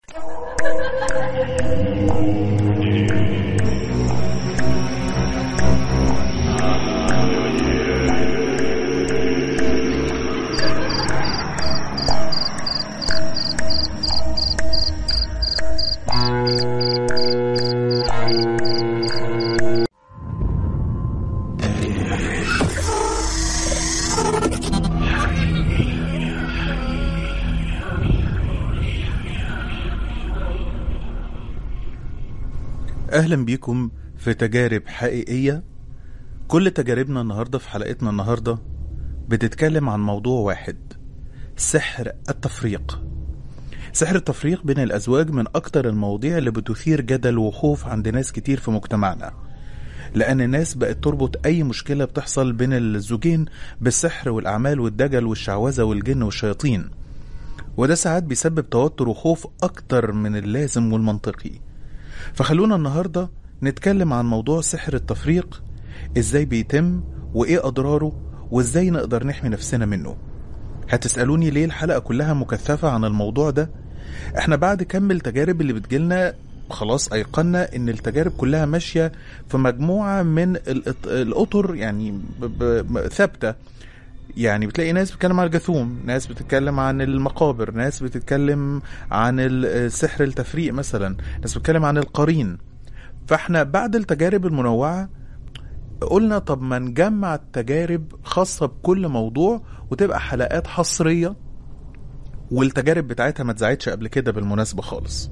أهلا بيكم في تجارب حقيقية كل تجاربنا النهاردة في حلقتنا النهاردة بتتكلم عن موضوع واحد سحر التفريق سحر التفريق بين الأزواج من أكتر المواضيع اللي بتثير جدل وخوف عند ناس كتير في مجتمعنا لأن الناس بقت تربط أي مشكلة بتحصل بين الزوجين بالسحر والأعمال والدجل والشعوذة والجن والشياطين وده ساعات بيسبب توتر وخوف أكتر من اللازم والمنطقي فخلونا النهاردة نتكلم عن موضوع سحر التفريق ازاي بيتم وايه اضراره وازاي نقدر نحمي نفسنا منه هتسألوني ليه الحلقة كلها مكثفة عن الموضوع ده احنا بعد كم التجارب اللي بتجيلنا خلاص ايقنا ان التجارب كلها ماشية في مجموعة من الإط- الاطر يعني ب- ب- ثابتة يعني بتلاقي ناس بتتكلم عن الجاثوم ناس بتتكلم عن المقابر ناس بتتكلم عن ال- سحر التفريق مثلا ناس بتتكلم عن القرين فاحنا بعد التجارب المنوعة قلنا طب ما نجمع التجارب خاصة بكل موضوع وتبقى حلقات حصرية والتجارب بتاعتها ما اتذاعتش قبل كده بالمناسبة خالص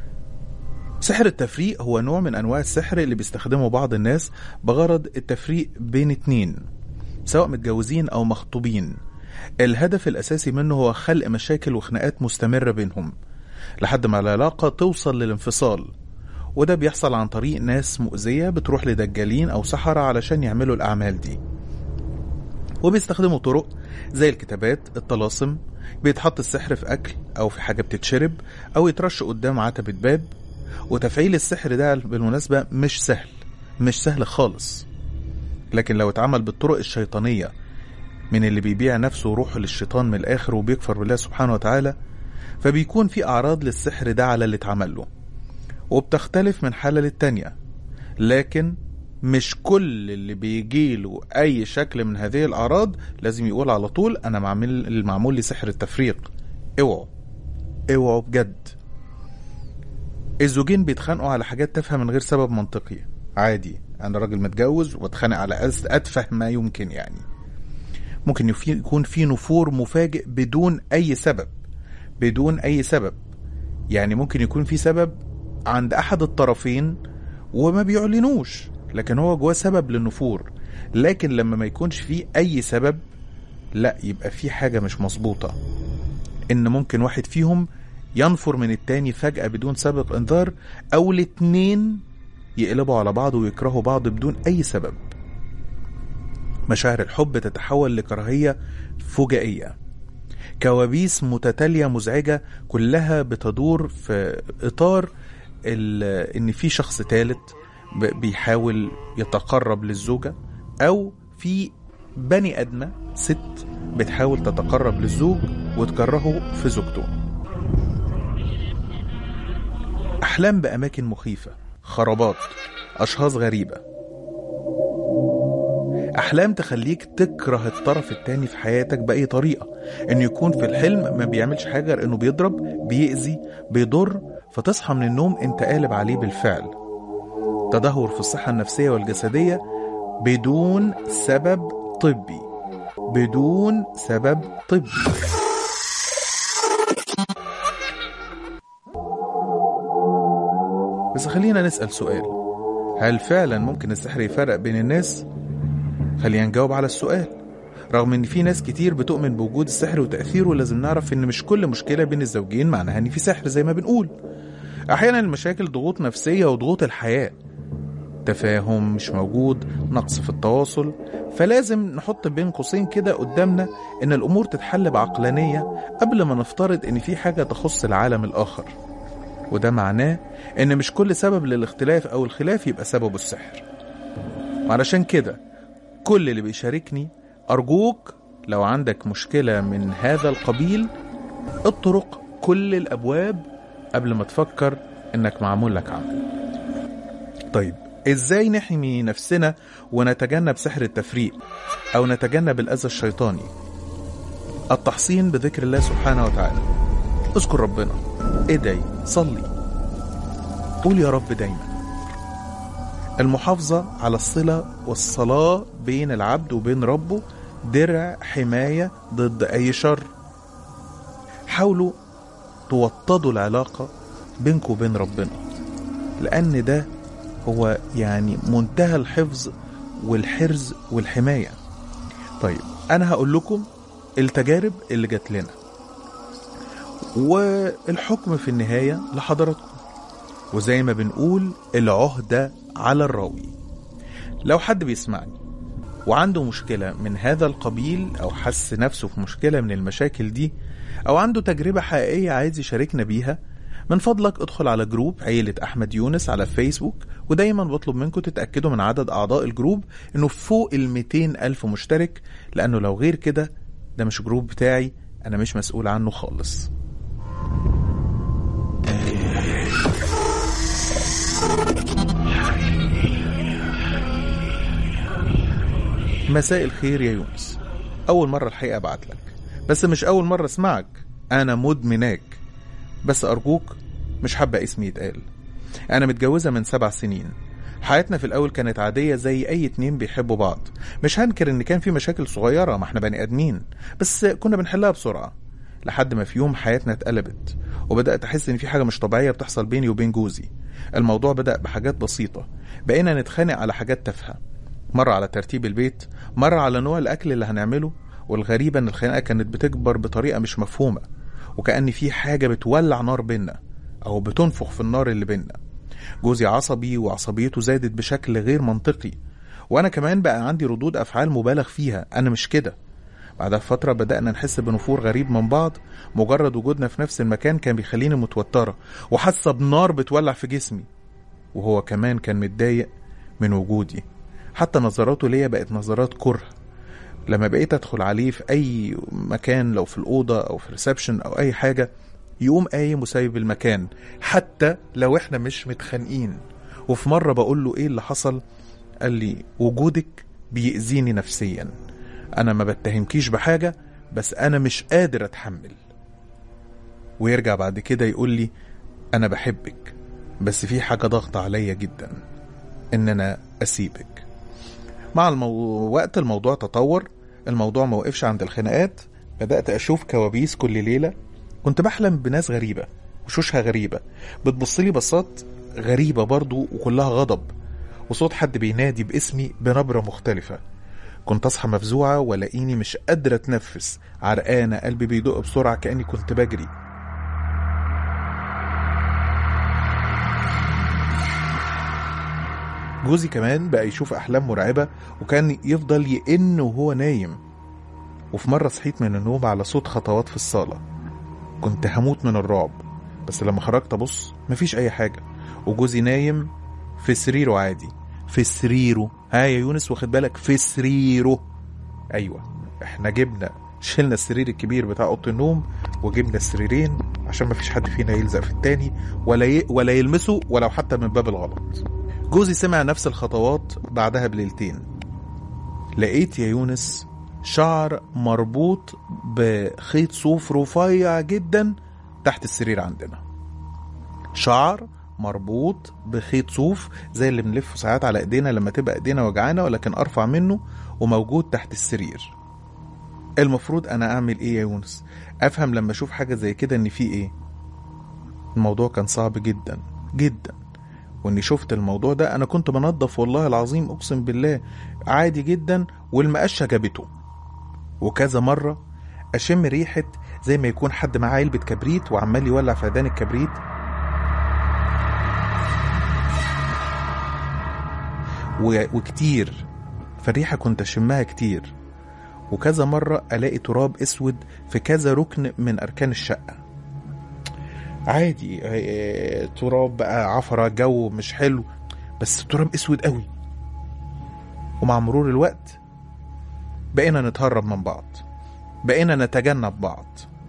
سحر التفريق هو نوع من انواع السحر اللي بيستخدمه بعض الناس بغرض التفريق بين اتنين سواء متجوزين او مخطوبين الهدف الاساسي منه هو خلق مشاكل وخناقات مستمرة بينهم لحد ما العلاقة توصل للانفصال وده بيحصل عن طريق ناس مؤذية بتروح لدجالين أو سحرة علشان يعملوا الأعمال دي وبيستخدموا طرق زي الكتابات الطلاسم بيتحط السحر في أكل أو في حاجة بتتشرب أو يترش قدام عتبة باب وتفعيل السحر ده بالمناسبة مش سهل مش سهل خالص لكن لو اتعمل بالطرق الشيطانية من اللي بيبيع نفسه وروحه للشيطان من الآخر وبيكفر بالله سبحانه وتعالى فبيكون في أعراض للسحر ده على اللي اتعمل له وبتختلف من حالة للتانية لكن مش كل اللي بيجيله أي شكل من هذه الأعراض لازم يقول على طول أنا معمل المعمول لي سحر التفريق اوعوا اوعوا بجد الزوجين بيتخانقوا على حاجات تافهة من غير سبب منطقي عادي أنا راجل متجوز وبتخانق على أس- أتفه ما يمكن يعني ممكن يفي- يكون في نفور مفاجئ بدون أي سبب بدون أي سبب يعني ممكن يكون في سبب عند احد الطرفين وما بيعلنوش لكن هو جواه سبب للنفور لكن لما ما يكونش فيه اي سبب لا يبقى في حاجة مش مظبوطة ان ممكن واحد فيهم ينفر من التاني فجأة بدون سابق انذار او الاتنين يقلبوا على بعض ويكرهوا بعض بدون اي سبب مشاعر الحب تتحول لكراهية فجائية كوابيس متتالية مزعجة كلها بتدور في إطار ال- إن في شخص ثالث ب- بيحاول يتقرب للزوجة أو في بني أدمة ست بتحاول تتقرب للزوج وتكرهه في زوجته أحلام بأماكن مخيفة خرابات أشخاص غريبة أحلام تخليك تكره الطرف التاني في حياتك بأي طريقة إنه يكون في الحلم ما بيعملش حاجة غير إنه بيضرب بيأذي بيضر فتصحى من النوم أنت قالب عليه بالفعل تدهور في الصحة النفسية والجسدية بدون سبب طبي بدون سبب طبي بس خلينا نسأل سؤال هل فعلا ممكن السحر يفرق بين الناس؟ خلينا نجاوب على السؤال رغم ان في ناس كتير بتؤمن بوجود السحر وتأثيره لازم نعرف ان مش كل مشكلة بين الزوجين معناها ان في سحر زي ما بنقول احيانا المشاكل ضغوط نفسية وضغوط الحياة تفاهم مش موجود نقص في التواصل فلازم نحط بين قوسين كده قدامنا ان الامور تتحل بعقلانية قبل ما نفترض ان في حاجة تخص العالم الاخر وده معناه ان مش كل سبب للاختلاف او الخلاف يبقى سببه السحر وعلشان كده كل اللي بيشاركني أرجوك لو عندك مشكلة من هذا القبيل اطرق كل الأبواب قبل ما تفكر انك معمول لك عمل طيب ازاي نحمي نفسنا ونتجنب سحر التفريق او نتجنب الاذى الشيطاني التحصين بذكر الله سبحانه وتعالى اذكر ربنا ادعي صلي قول يا رب دايما المحافظة على الصلة والصلاة بين العبد وبين ربه درع حماية ضد أي شر حاولوا توطدوا العلاقة بينكم وبين ربنا لأن ده هو يعني منتهى الحفظ والحرز والحماية طيب أنا هقول لكم التجارب اللي جات لنا والحكم في النهاية لحضراتكم وزي ما بنقول العهدة على الراوي لو حد بيسمعني وعنده مشكلة من هذا القبيل أو حس نفسه في مشكلة من المشاكل دي أو عنده تجربة حقيقية عايز يشاركنا بيها من فضلك ادخل على جروب عيلة أحمد يونس على فيسبوك ودايما بطلب منكم تتأكدوا من عدد أعضاء الجروب إنه فوق ال 200 ألف مشترك لأنه لو غير كده ده مش جروب بتاعي أنا مش مسؤول عنه خالص مساء الخير يا يونس أول مرة الحقيقة أبعت لك بس مش أول مرة أسمعك أنا مدمناك بس أرجوك مش حابة اسمي يتقال أنا متجوزة من سبع سنين حياتنا في الأول كانت عادية زي أي اتنين بيحبوا بعض مش هنكر إن كان في مشاكل صغيرة ما احنا بني آدمين بس كنا بنحلها بسرعة لحد ما في يوم حياتنا اتقلبت وبدأت أحس إن في حاجة مش طبيعية بتحصل بيني وبين جوزي الموضوع بدأ بحاجات بسيطة بقينا نتخانق على حاجات تافهة مرة على ترتيب البيت مرة على نوع الأكل اللي هنعمله والغريبة إن الخناقة كانت بتكبر بطريقة مش مفهومة وكأن في حاجة بتولع نار بينا أو بتنفخ في النار اللي بينا جوزي عصبي وعصبيته زادت بشكل غير منطقي وأنا كمان بقى عندي ردود أفعال مبالغ فيها أنا مش كده بعدها فترة بدأنا نحس بنفور غريب من بعض مجرد وجودنا في نفس المكان كان بيخليني متوترة وحاسة بنار بتولع في جسمي وهو كمان كان متضايق من وجودي حتى نظراته ليا بقت نظرات كره لما بقيت ادخل عليه في اي مكان لو في الاوضه او في ريسبشن او اي حاجه يقوم قايم وسايب المكان حتى لو احنا مش متخانقين وفي مره بقول له ايه اللي حصل قال لي وجودك بيأذيني نفسيا انا ما بتهمكيش بحاجه بس انا مش قادر اتحمل ويرجع بعد كده يقول لي انا بحبك بس في حاجه ضغط عليا جدا ان انا اسيبك مع المو... وقت الموضوع تطور الموضوع ما وقفش عند الخناقات بدأت أشوف كوابيس كل ليلة كنت بحلم بناس غريبة وشوشها غريبة بتبصلي بصات غريبة برضو وكلها غضب وصوت حد بينادي باسمي بنبرة مختلفة كنت أصحى مفزوعة ولاقيني مش قادرة أتنفس عرقانة قلبي بيدق بسرعة كأني كنت بجري جوزي كمان بقى يشوف أحلام مرعبة وكان يفضل يئن وهو نايم وفي مرة صحيت من النوم على صوت خطوات في الصالة كنت هموت من الرعب بس لما خرجت أبص مفيش أي حاجة وجوزي نايم في سريره عادي في سريره ها يا يونس واخد بالك في سريره أيوة احنا جبنا شلنا السرير الكبير بتاع اوضه النوم وجبنا السريرين عشان مفيش حد فينا يلزق في التاني ولا ي... ولا يلمسه ولو حتى من باب الغلط جوزي سمع نفس الخطوات بعدها بليلتين لقيت يا يونس شعر مربوط بخيط صوف رفيع جدا تحت السرير عندنا شعر مربوط بخيط صوف زي اللي بنلفه ساعات على ايدينا لما تبقى ايدينا وجعانه ولكن ارفع منه وموجود تحت السرير المفروض انا اعمل ايه يا يونس افهم لما اشوف حاجه زي كده ان في ايه الموضوع كان صعب جدا جدا واني شفت الموضوع ده انا كنت بنظف والله العظيم اقسم بالله عادي جدا والمقشه جابته وكذا مره اشم ريحه زي ما يكون حد معاه علبه كبريت وعمال يولع في عيدان الكبريت و- وكتير فالريحه كنت اشمها كتير وكذا مرة ألاقي تراب أسود في كذا ركن من أركان الشقة عادي آه، تراب بقى عفرة جو مش حلو بس تراب أسود قوي ومع مرور الوقت بقينا نتهرب من بعض بقينا نتجنب بعض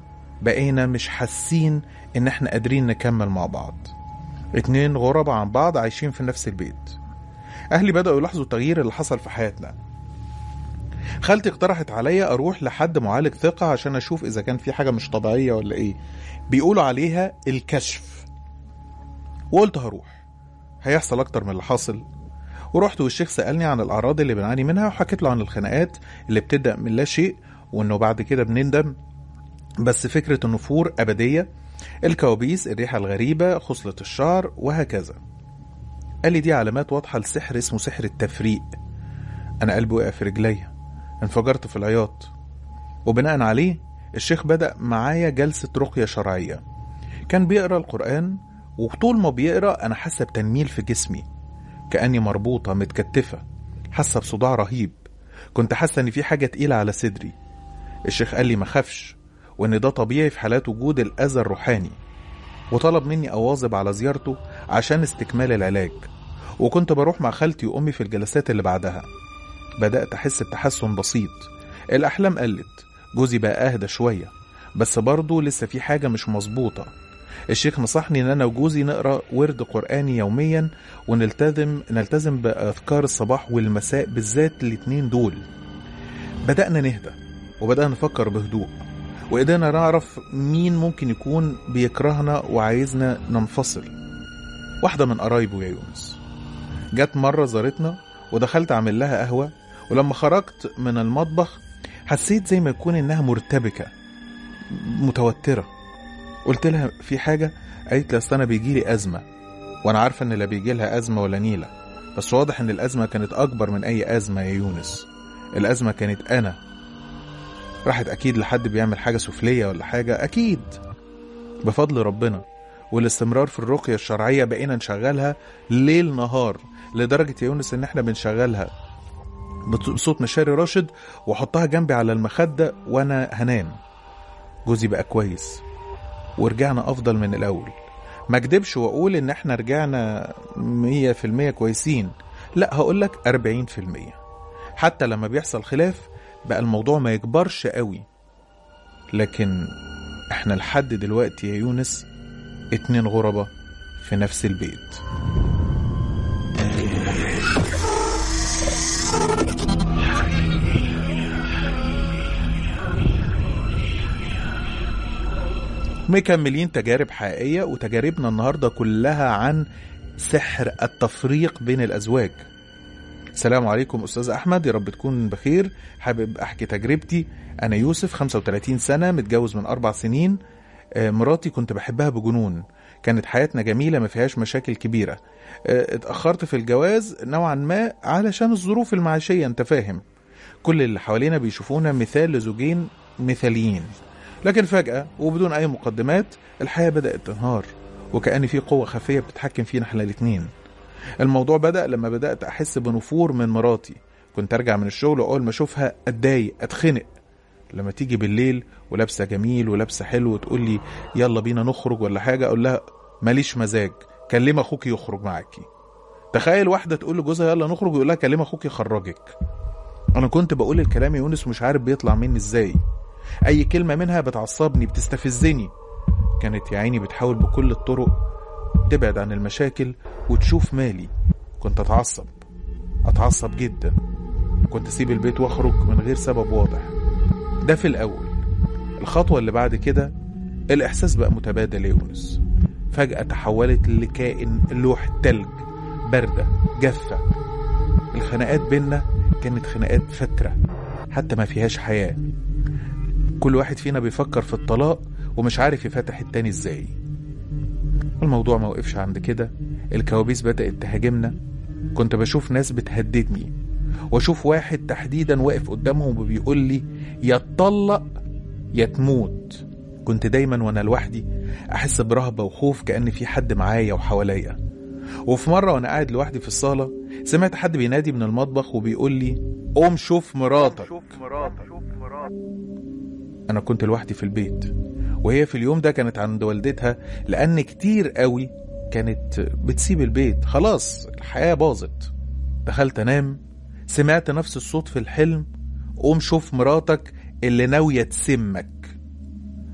بقينا مش حاسين ان احنا قادرين نكمل مع بعض اتنين غرباء عن بعض عايشين في نفس البيت اهلي بدأوا يلاحظوا التغيير اللي حصل في حياتنا خالتي اقترحت عليا اروح لحد معالج ثقة عشان اشوف اذا كان في حاجة مش طبيعية ولا ايه بيقولوا عليها الكشف وقلت هروح هيحصل اكتر من اللي حاصل ورحت والشيخ سألني عن الأعراض اللي بنعاني منها وحكيت له عن الخناقات اللي بتبدأ من لا شيء وإنه بعد كده بنندم بس فكرة النفور أبدية الكوابيس الريحة الغريبة خصلة الشعر وهكذا قال لي دي علامات واضحة لسحر اسمه سحر التفريق أنا قلبي وقع في رجليا انفجرت في العياط وبناء عليه الشيخ بدأ معايا جلسة رقية شرعية كان بيقرأ القرآن وطول ما بيقرأ أنا حاسة بتنميل في جسمي كأني مربوطة متكتفة حاسة بصداع رهيب كنت حاسة إن في حاجة تقيلة على صدري الشيخ قال لي ما خافش وإن ده طبيعي في حالات وجود الأذى الروحاني وطلب مني أواظب على زيارته عشان استكمال العلاج وكنت بروح مع خالتي وأمي في الجلسات اللي بعدها بدأت أحس بتحسن بسيط الأحلام قلت جوزي بقى أهدى شوية بس برضه لسه في حاجة مش مظبوطة الشيخ نصحني ان انا وجوزي نقرا ورد قراني يوميا ونلتزم نلتزم باذكار الصباح والمساء بالذات الاتنين دول بدانا نهدى وبدانا نفكر بهدوء وقدرنا نعرف مين ممكن يكون بيكرهنا وعايزنا ننفصل واحده من قرايبه يا يونس جت مره زارتنا ودخلت اعمل لها قهوه ولما خرجت من المطبخ حسيت زي ما يكون انها مرتبكه متوتره قلت لها في حاجة قالت لي أصل أنا بيجي لي أزمة وأنا عارفة إن لا بيجي لها أزمة ولا نيلة بس واضح إن الأزمة كانت أكبر من أي أزمة يا يونس الأزمة كانت أنا راحت أكيد لحد بيعمل حاجة سفلية ولا حاجة أكيد بفضل ربنا والاستمرار في الرقية الشرعية بقينا نشغلها ليل نهار لدرجة يا يونس إن إحنا بنشغلها بصوت مشاري راشد وأحطها جنبي على المخدة وأنا هنام جوزي بقى كويس ورجعنا افضل من الاول ما اكدبش واقول ان احنا رجعنا مية في المية كويسين لا هقولك أربعين في المية حتى لما بيحصل خلاف بقى الموضوع ما يكبرش قوي لكن احنا لحد دلوقتي يا يونس اتنين غربة في نفس البيت مكملين تجارب حقيقية وتجاربنا النهاردة كلها عن سحر التفريق بين الأزواج السلام عليكم أستاذ أحمد يا رب تكون بخير حابب أحكي تجربتي أنا يوسف 35 سنة متجوز من أربع سنين آه، مراتي كنت بحبها بجنون كانت حياتنا جميلة ما فيهاش مشاكل كبيرة آه، اتأخرت في الجواز نوعا ما علشان الظروف المعيشية انت فاهم كل اللي حوالينا بيشوفونا مثال لزوجين مثاليين لكن فجأة وبدون أي مقدمات الحياة بدأت تنهار وكأن في قوة خفية بتتحكم فينا احنا الاتنين الموضوع بدأ لما بدأت أحس بنفور من مراتي كنت أرجع من الشغل وأول ما أشوفها أتضايق أتخنق لما تيجي بالليل ولابسة جميل ولابسة حلو وتقول لي يلا بينا نخرج ولا حاجة أقول لها ماليش مزاج كلم أخوك يخرج معاكي تخيل واحدة تقول لجوزها يلا نخرج ويقول لها كلم أخوك يخرجك أنا كنت بقول الكلام يا يونس ومش عارف بيطلع مني إزاي اي كلمه منها بتعصبني بتستفزني كانت يا عيني بتحاول بكل الطرق تبعد عن المشاكل وتشوف مالي كنت اتعصب اتعصب جدا كنت اسيب البيت واخرج من غير سبب واضح ده في الاول الخطوه اللي بعد كده الاحساس بقى متبادل يا يونس فجاه تحولت لكائن لوح تلج بارده جافه الخناقات بينا كانت خناقات فتره حتى ما فيهاش حياه كل واحد فينا بيفكر في الطلاق ومش عارف يفتح التاني ازاي الموضوع ما وقفش عند كده الكوابيس بدأت تهاجمنا كنت بشوف ناس بتهددني واشوف واحد تحديدا واقف قدامهم وبيقول لي يا تطلق يا تموت كنت دايما وانا لوحدي احس برهبة وخوف كأن في حد معايا وحواليا وفي مرة وانا قاعد لوحدي في الصالة سمعت حد بينادي من المطبخ وبيقول لي قوم شوف مراتك انا كنت لوحدي في البيت وهي في اليوم ده كانت عند والدتها لان كتير قوي كانت بتسيب البيت خلاص الحياة باظت دخلت انام سمعت نفس الصوت في الحلم قوم شوف مراتك اللي ناوية تسمك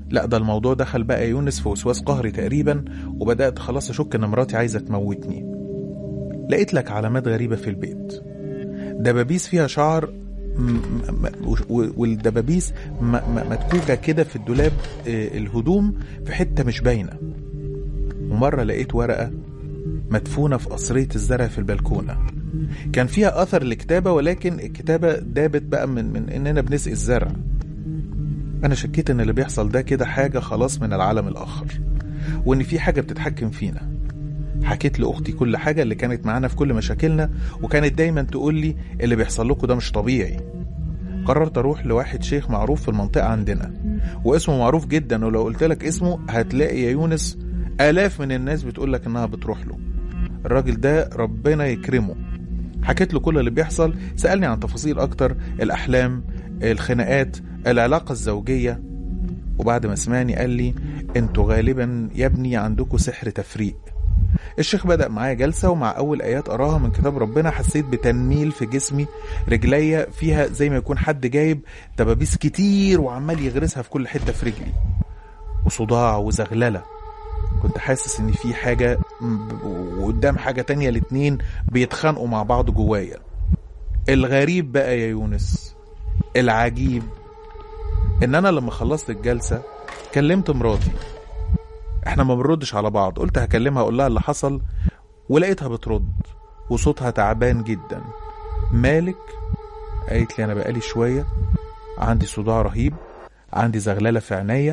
لا ده الموضوع دخل بقى يونس في وسواس قهري تقريبا وبدأت خلاص أشك إن مراتي عايزة تموتني لقيت لك علامات غريبة في البيت دبابيس فيها شعر م- م- و- والدبابيس م- م- متكوكة كده في الدولاب آه، الهدوم في حتة مش باينة ومرة لقيت ورقة مدفونة في قصرية الزرع في البلكونة كان فيها أثر لكتابة ولكن الكتابة دابت بقى من, من إننا بنسقي الزرع أنا شكيت إن اللي بيحصل ده كده حاجة خلاص من العالم الآخر وإن في حاجة بتتحكم فينا حكيت لأختي كل حاجة اللي كانت معانا في كل مشاكلنا وكانت دايما تقول لي اللي بيحصل لكم ده مش طبيعي قررت أروح لواحد شيخ معروف في المنطقة عندنا واسمه معروف جدا ولو قلت لك اسمه هتلاقي يا يونس آلاف من الناس بتقول لك إنها بتروح له الراجل ده ربنا يكرمه حكيت له كل اللي بيحصل سألني عن تفاصيل أكتر الأحلام الخناقات العلاقة الزوجية وبعد ما سمعني قال لي انتوا غالبا يا ابني عندكم سحر تفريق الشيخ بدأ معايا جلسة ومع أول آيات قراها من كتاب ربنا حسيت بتنميل في جسمي رجليا فيها زي ما يكون حد جايب دبابيس كتير وعمال يغرسها في كل حتة في رجلي وصداع وزغللة كنت حاسس ان في حاجة م- وقدام حاجة تانية الاتنين بيتخانقوا مع بعض جوايا الغريب بقى يا يونس العجيب ان انا لما خلصت الجلسة كلمت مراتي احنا ما بنردش على بعض قلت هكلمها اقول لها اللي حصل ولقيتها بترد وصوتها تعبان جدا مالك قالت لي انا بقالي شوية عندي صداع رهيب عندي زغللة في عينيا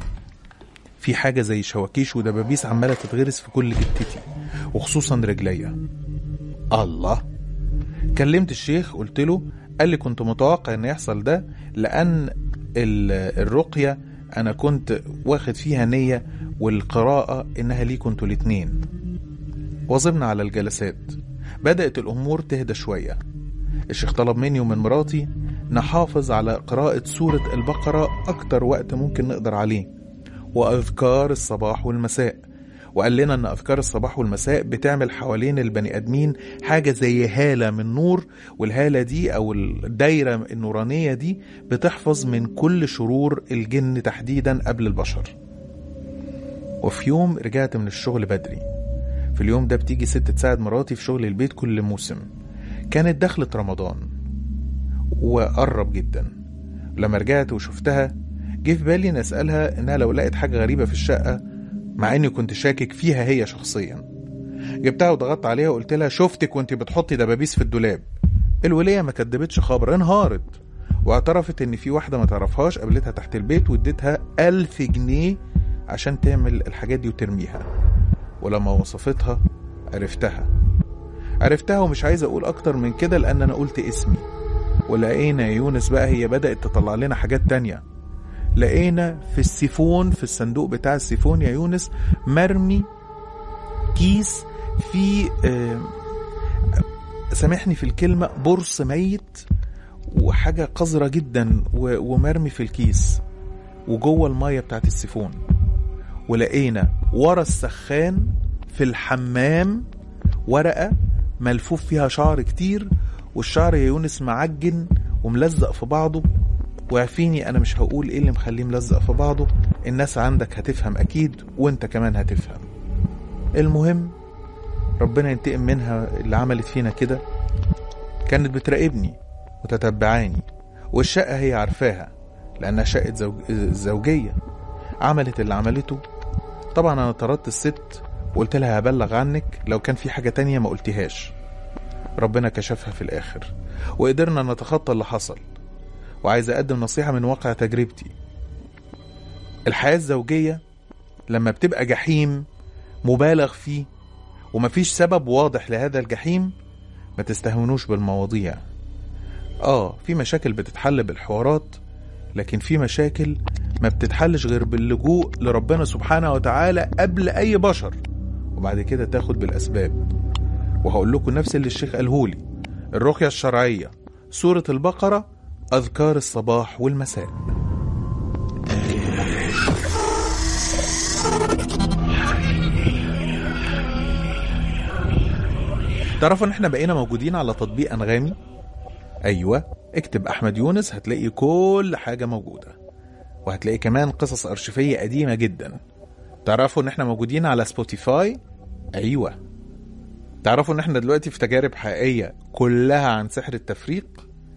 في حاجة زي شواكيش ودبابيس عمالة تتغرس في كل جتتي وخصوصا رجليا الله كلمت الشيخ قلت له قال لي كنت متوقع ان يحصل ده لان ال- الرقية انا كنت واخد فيها نية والقراءة انها ليكوا انتوا الاتنين واظبنا على الجلسات بدأت الامور تهدى شوية الشيخ طلب مني ومن مراتي نحافظ على قراءة سورة البقرة أكتر وقت ممكن نقدر عليه وأذكار الصباح والمساء وقال لنا ان اذكار الصباح والمساء بتعمل حوالين البني ادمين حاجه زي هاله من نور والهاله دي او الدايره النورانيه دي بتحفظ من كل شرور الجن تحديدا قبل البشر وفي يوم رجعت من الشغل بدري في اليوم ده بتيجي ست تساعد مراتي في شغل البيت كل موسم كانت دخلة رمضان وقرب جدا لما رجعت وشفتها جه في بالي ان اسالها انها لو لقت حاجه غريبه في الشقه مع اني كنت شاكك فيها هي شخصيا جبتها وضغطت عليها وقلت لها شفتك وانت بتحطي دبابيس في الدولاب الولية ما كدبتش خبر انهارت واعترفت ان في واحدة ما تعرفهاش قابلتها تحت البيت واديتها ألف جنيه عشان تعمل الحاجات دي وترميها ولما وصفتها عرفتها عرفتها ومش عايز اقول اكتر من كده لان انا قلت اسمي ولقينا يا يونس بقى هي بدأت تطلع لنا حاجات تانية لقينا في السيفون في الصندوق بتاع السيفون يا يونس مرمي كيس فيه آه، سامحني في الكلمة برص ميت وحاجة قذرة جدا و- ومرمي في الكيس وجوه المية بتاعت السيفون ولقينا ورا السخان في الحمام ورقة ملفوف فيها شعر كتير والشعر يا يونس معجن وملزق في بعضه وعفيني انا مش هقول ايه اللي مخليه ملزق في بعضه الناس عندك هتفهم اكيد وانت كمان هتفهم المهم ربنا ينتقم منها اللي عملت فينا كده كانت بتراقبني وتتبعاني والشقة هي عارفاها لأنها شقة زوج... زوجية عملت اللي عملته طبعا أنا طردت الست وقلت لها هبلغ عنك لو كان في حاجة تانية ما قلتهاش ربنا كشفها في الآخر وقدرنا نتخطى اللي حصل وعايز أقدم نصيحة من واقع تجربتي الحياة الزوجية لما بتبقى جحيم مبالغ فيه ومفيش سبب واضح لهذا الجحيم ما تستهونوش بالمواضيع اه في مشاكل بتتحل بالحوارات لكن في مشاكل ما بتتحلش غير باللجوء لربنا سبحانه وتعالى قبل اي بشر وبعد كده تاخد بالاسباب وهقول لكم نفس اللي الشيخ قالهولي الرقية الشرعية سورة البقرة أذكار الصباح والمساء تعرفوا ان احنا بقينا موجودين على تطبيق انغامي ايوه اكتب احمد يونس هتلاقي كل حاجه موجوده وهتلاقي كمان قصص أرشيفية قديمة جدا تعرفوا إن إحنا موجودين على سبوتيفاي أيوة تعرفوا إن إحنا دلوقتي في تجارب حقيقية كلها عن سحر التفريق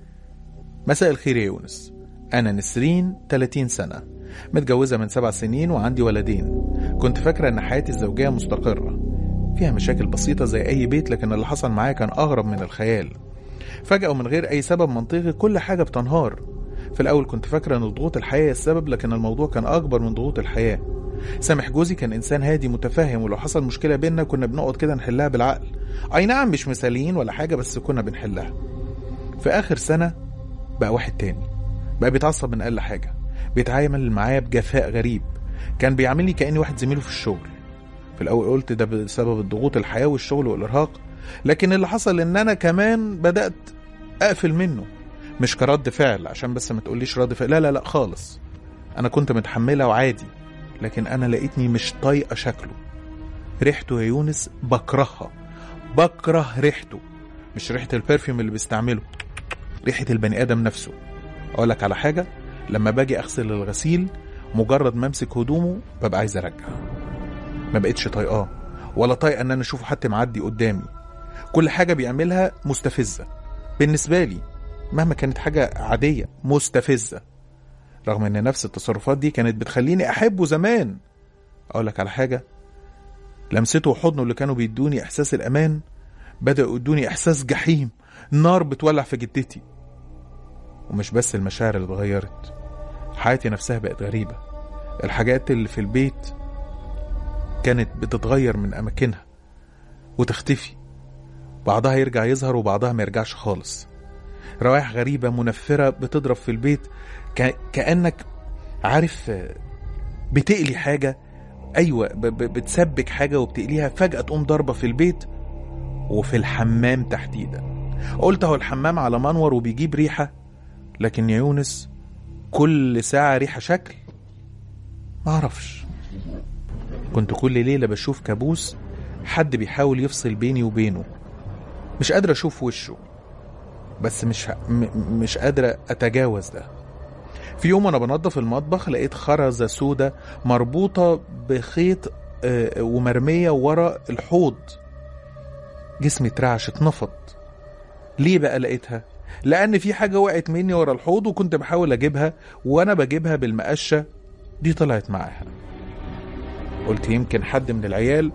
مساء الخير يا يونس أنا نسرين 30 سنة متجوزة من سبع سنين وعندي ولدين كنت فاكرة إن حياتي الزوجية مستقرة فيها مشاكل بسيطة زي أي بيت لكن اللي حصل معايا كان أغرب من الخيال فجأة ومن غير أي سبب منطقي كل حاجة بتنهار في الأول كنت فاكرة إن ضغوط الحياة هي السبب لكن الموضوع كان أكبر من ضغوط الحياة سامح جوزي كان إنسان هادي متفاهم ولو حصل مشكلة بينا كنا بنقعد كده نحلها بالعقل أي نعم مش مثاليين ولا حاجة بس كنا بنحلها في آخر سنة بقى واحد تاني بقى بيتعصب من أقل حاجة بيتعامل معايا بجفاء غريب كان بيعاملني كأني واحد زميله في الشغل في الأول قلت ده بسبب الضغوط الحياة والشغل والإرهاق لكن اللي حصل إن أنا كمان بدأت أقفل منه مش كرد فعل عشان بس ما تقوليش رد فعل لا لا لا خالص أنا كنت متحملة وعادي لكن أنا لقيتني مش طايقة شكله ريحته يا يونس بكرهها بكره ريحته مش ريحة البرفيوم اللي بيستعمله ريحة البني آدم نفسه أقول لك على حاجة لما باجي أغسل الغسيل مجرد ما أمسك هدومه ببقى عايز أرجع ما بقتش طايقاه ولا طايقة إن أنا أشوفه حتى معدي قدامي كل حاجة بيعملها مستفزة بالنسبة لي مهما كانت حاجة عادية مستفزة رغم إن نفس التصرفات دي كانت بتخليني أحبه زمان أقول لك على حاجة لمسته وحضنه اللي كانوا بيدوني إحساس الأمان بدأوا يدوني إحساس جحيم نار بتولع في جدتي ومش بس المشاعر اللي اتغيرت حياتي نفسها بقت غريبة الحاجات اللي في البيت كانت بتتغير من أماكنها وتختفي بعضها يرجع يظهر وبعضها ما يرجعش خالص روائح غريبة منفرة بتضرب في البيت ك... كأنك عارف بتقلي حاجة أيوة ب... ب... بتسبك حاجة وبتقليها فجأة تقوم ضربة في البيت وفي الحمام تحديدا قلت هو الحمام على منور وبيجيب ريحة لكن يا يونس كل ساعة ريحة شكل معرفش كنت كل ليلة بشوف كابوس حد بيحاول يفصل بيني وبينه مش قادر أشوف وشه بس مش م... مش قادر أتجاوز ده في يوم وأنا بنظف المطبخ لقيت خرزة سودة مربوطة بخيط آه، ومرمية ورا الحوض جسمي اترعش اتنفض ليه بقى لقيتها لأن في حاجة وقعت مني ورا الحوض وكنت بحاول أجيبها وأنا بجيبها بالمقشة دي طلعت معاها قلت يمكن حد من العيال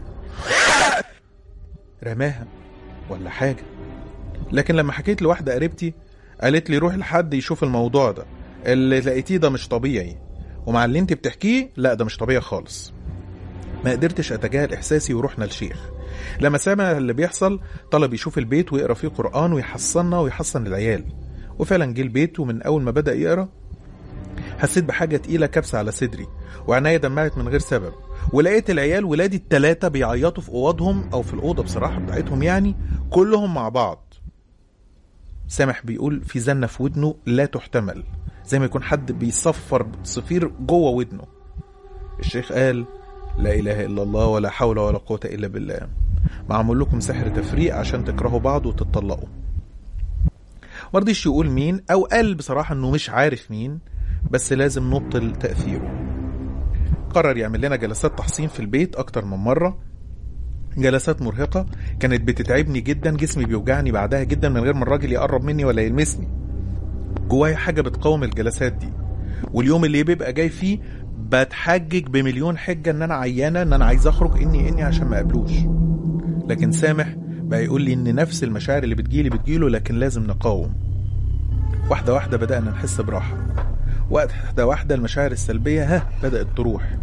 رماها ولا حاجة لكن لما حكيت لواحدة قريبتي قالت لي روح لحد يشوف الموضوع ده اللي لقيتيه ده مش طبيعي ومع اللي انت بتحكيه لا ده مش طبيعي خالص ما قدرتش اتجاهل احساسي ورحنا لشيخ لما سمع اللي بيحصل طلب يشوف البيت ويقرا فيه قران ويحصلنا ويحصن العيال وفعلا جه البيت ومن اول ما بدا يقرا حسيت بحاجه تقيله كبسه على صدري وعناية دمعت من غير سبب ولقيت العيال ولادي التلاتة بيعيطوا في اوضهم او في الاوضه بصراحه بتاعتهم يعني كلهم مع بعض سامح بيقول في زنه في ودنه لا تحتمل زي ما يكون حد بيصفر صفير جوه ودنه الشيخ قال لا اله الا الله ولا حول ولا قوه الا بالله معمول لكم سحر تفريق عشان تكرهوا بعض وتتطلقوا مرضيش يقول مين او قال بصراحه انه مش عارف مين بس لازم نبطل تاثيره قرر يعمل لنا جلسات تحصين في البيت اكتر من مره جلسات مرهقه كانت بتتعبني جدا جسمي بيوجعني بعدها جدا من غير ما الراجل يقرب مني ولا يلمسني جوايا حاجه بتقاوم الجلسات دي واليوم اللي بيبقى جاي فيه بتحجج بمليون حجه ان انا عيانه ان انا عايز اخرج اني اني عشان ما اقابلوش لكن سامح بقى يقول لي ان نفس المشاعر اللي بتجيلي بتجيله لكن لازم نقاوم واحده واحده بدانا نحس براحه واحده واحده المشاعر السلبيه ها بدات تروح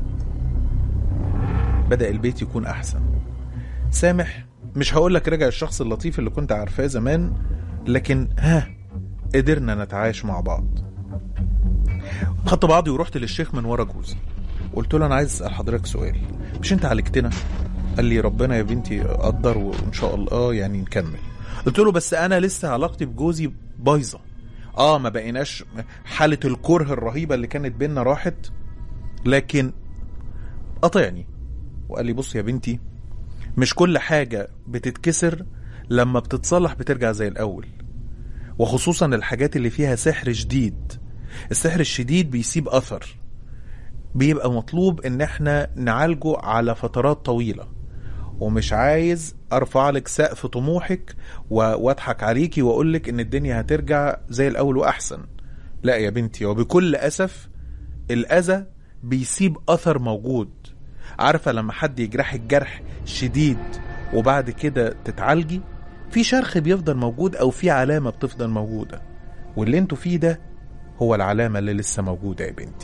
بدا البيت يكون احسن سامح مش هقول لك رجع الشخص اللطيف اللي كنت عارفاه زمان لكن ها قدرنا نتعايش مع بعض خدت بعضي ورحت للشيخ من ورا جوزي قلت له انا عايز اسال حضرتك سؤال مش انت عالجتنا قال لي ربنا يا بنتي قدر وان شاء الله يعني نكمل قلت له بس انا لسه علاقتي بجوزي بايظه اه ما بقيناش حاله الكره الرهيبه اللي كانت بينا راحت لكن قطعني وقال لي بص يا بنتي مش كل حاجه بتتكسر لما بتتصلح بترجع زي الاول وخصوصا الحاجات اللي فيها سحر شديد السحر الشديد بيسيب اثر بيبقى مطلوب ان احنا نعالجه على فترات طويلة ومش عايز ارفع لك سقف طموحك و- واضحك عليكي واقول لك ان الدنيا هترجع زي الاول واحسن لا يا بنتي وبكل اسف الاذى بيسيب اثر موجود عارفه لما حد يجرحك جرح شديد وبعد كده تتعالجي في شرخ بيفضل موجود او في علامه بتفضل موجوده واللي انتوا فيه ده هو العلامه اللي لسه موجوده يا بنتي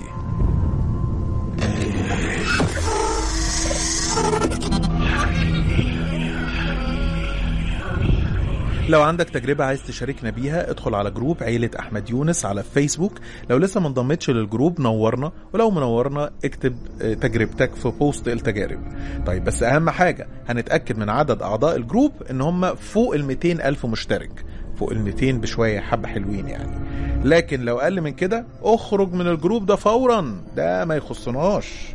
لو عندك تجربة عايز تشاركنا بيها ادخل على جروب عيلة أحمد يونس على فيسبوك لو لسه ما انضمتش للجروب نورنا ولو منورنا اكتب آه، تجربتك في بوست التجارب طيب بس أهم حاجة هنتأكد من عدد أعضاء الجروب إن هم فوق ال 200 ألف مشترك فوق ال 200 بشوية حبة حلوين يعني لكن لو أقل من كده اخرج من الجروب ده فورا ده ما يخصناش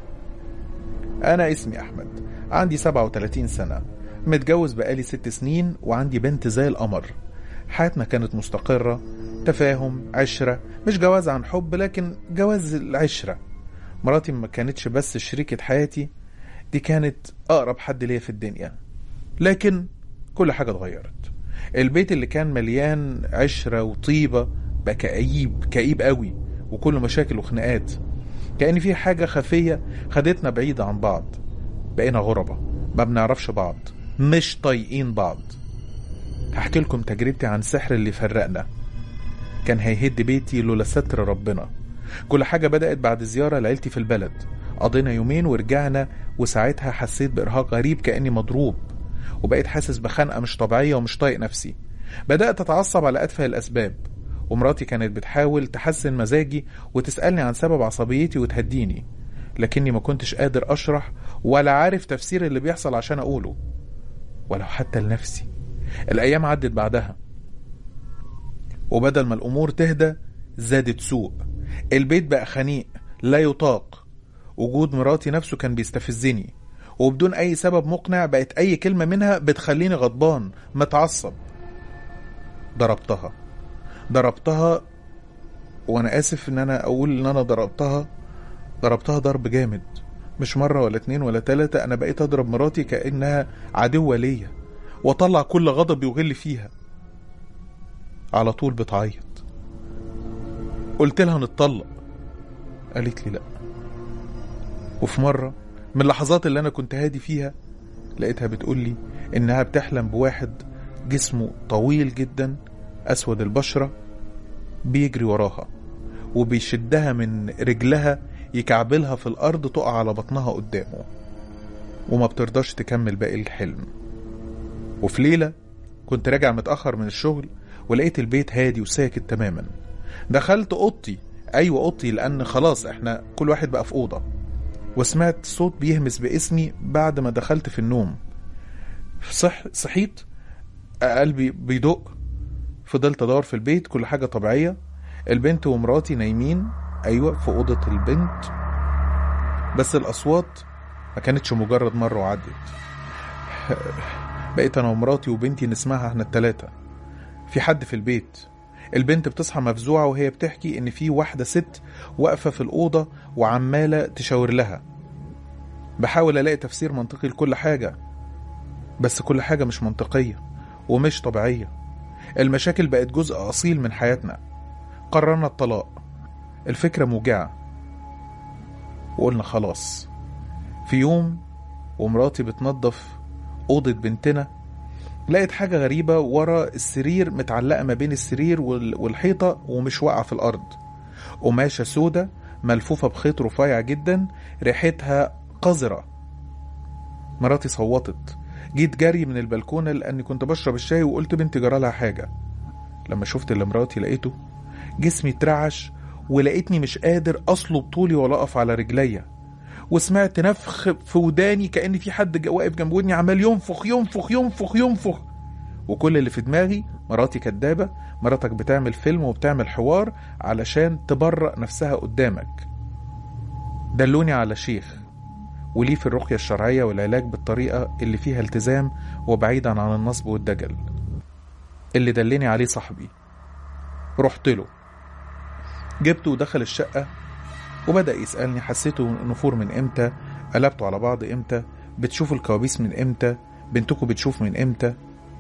أنا اسمي أحمد عندي 37 سنة متجوز بقالي ست سنين وعندي بنت زي القمر حياتنا كانت مستقرة تفاهم عشرة مش جواز عن حب لكن جواز العشرة مراتي ما كانتش بس شريكة حياتي دي كانت أقرب حد ليا في الدنيا لكن كل حاجة اتغيرت البيت اللي كان مليان عشرة وطيبة بقى كئيب كئيب قوي وكله مشاكل وخناقات كأن في حاجة خفية خدتنا بعيدة عن بعض بقينا غربة ما بنعرفش بعض مش طايقين بعض هحكي لكم تجربتي عن سحر اللي فرقنا كان هيهد بيتي لولا ستر ربنا كل حاجة بدأت بعد زيارة لعيلتي في البلد قضينا يومين ورجعنا وساعتها حسيت بإرهاق غريب كأني مضروب وبقيت حاسس بخنقة مش طبيعية ومش طايق نفسي بدأت أتعصب على أتفه الأسباب ومراتي كانت بتحاول تحسن مزاجي وتسألني عن سبب عصبيتي وتهديني لكني ما كنتش قادر أشرح ولا عارف تفسير اللي بيحصل عشان أقوله ولو حتى لنفسي الأيام عدت بعدها وبدل ما الأمور تهدى زادت سوء البيت بقى خنيق لا يطاق وجود مراتي نفسه كان بيستفزني وبدون أي سبب مقنع بقت أي كلمة منها بتخليني غضبان متعصب ضربتها ضربتها وأنا آسف إن أنا أقول إن أنا ضربتها ضربتها ضرب جامد مش مرة ولا اتنين ولا تلاتة أنا بقيت أضرب مراتي كأنها عدوة ليا وأطلع كل غضبي وغل فيها على طول بتعيط قلت لها نتطلق قالت لي لا وفي مرة من اللحظات اللي أنا كنت هادي فيها لقيتها بتقول لي إنها بتحلم بواحد جسمه طويل جدا أسود البشرة بيجري وراها وبيشدها من رجلها يكعبلها في الأرض تقع على بطنها قدامه وما بترضاش تكمل باقي الحلم وفي ليلة كنت راجع متأخر من الشغل ولقيت البيت هادي وساكت تماما دخلت أوضتي أيوة أوضتي لأن خلاص إحنا كل واحد بقى في أوضة وسمعت صوت بيهمس باسمي بعد ما دخلت في النوم صح صحيت قلبي بيدق فضلت ادور في البيت كل حاجه طبيعيه البنت ومراتي نايمين ايوه في اوضه البنت بس الاصوات ما كانتش مجرد مره وعدت بقيت انا ومراتي وبنتي نسمعها احنا التلاته في حد في البيت البنت بتصحى مفزوعه وهي بتحكي ان في واحده ست واقفه في الاوضه وعماله تشاور لها بحاول الاقي تفسير منطقي لكل حاجه بس كل حاجه مش منطقيه ومش طبيعيه المشاكل بقت جزء اصيل من حياتنا قررنا الطلاق الفكره موجعه وقلنا خلاص في يوم ومراتي بتنظف اوضه بنتنا لقيت حاجه غريبه ورا السرير متعلقه ما بين السرير وال- والحيطه ومش واقعه في الارض قماشه سودة ملفوفه بخيط رفيع جدا ريحتها قذره مراتي صوتت جيت جري من البلكونه لاني كنت بشرب الشاي وقلت بنتي جرالها حاجه لما شفت اللي مراتي لقيته جسمي اترعش ولقيتني مش قادر اصلب طولي ولا اقف على رجليا وسمعت نفخ في وداني كان في حد جا- واقف جنب ودني عمال ينفخ ينفخ ينفخ ينفخ وكل اللي في دماغي مراتي كدابه مراتك بتعمل فيلم وبتعمل حوار علشان تبرأ نفسها قدامك دلوني على شيخ وليه في الرقية الشرعية والعلاج بالطريقة اللي فيها التزام وبعيدا عن النصب والدجل اللي دلني عليه صاحبي رحت له جبته ودخل الشقة وبدأ يسألني حسيتوا نفور من امتى قلبتوا على بعض امتى بتشوفوا الكوابيس من امتى بنتكم بتشوف من امتى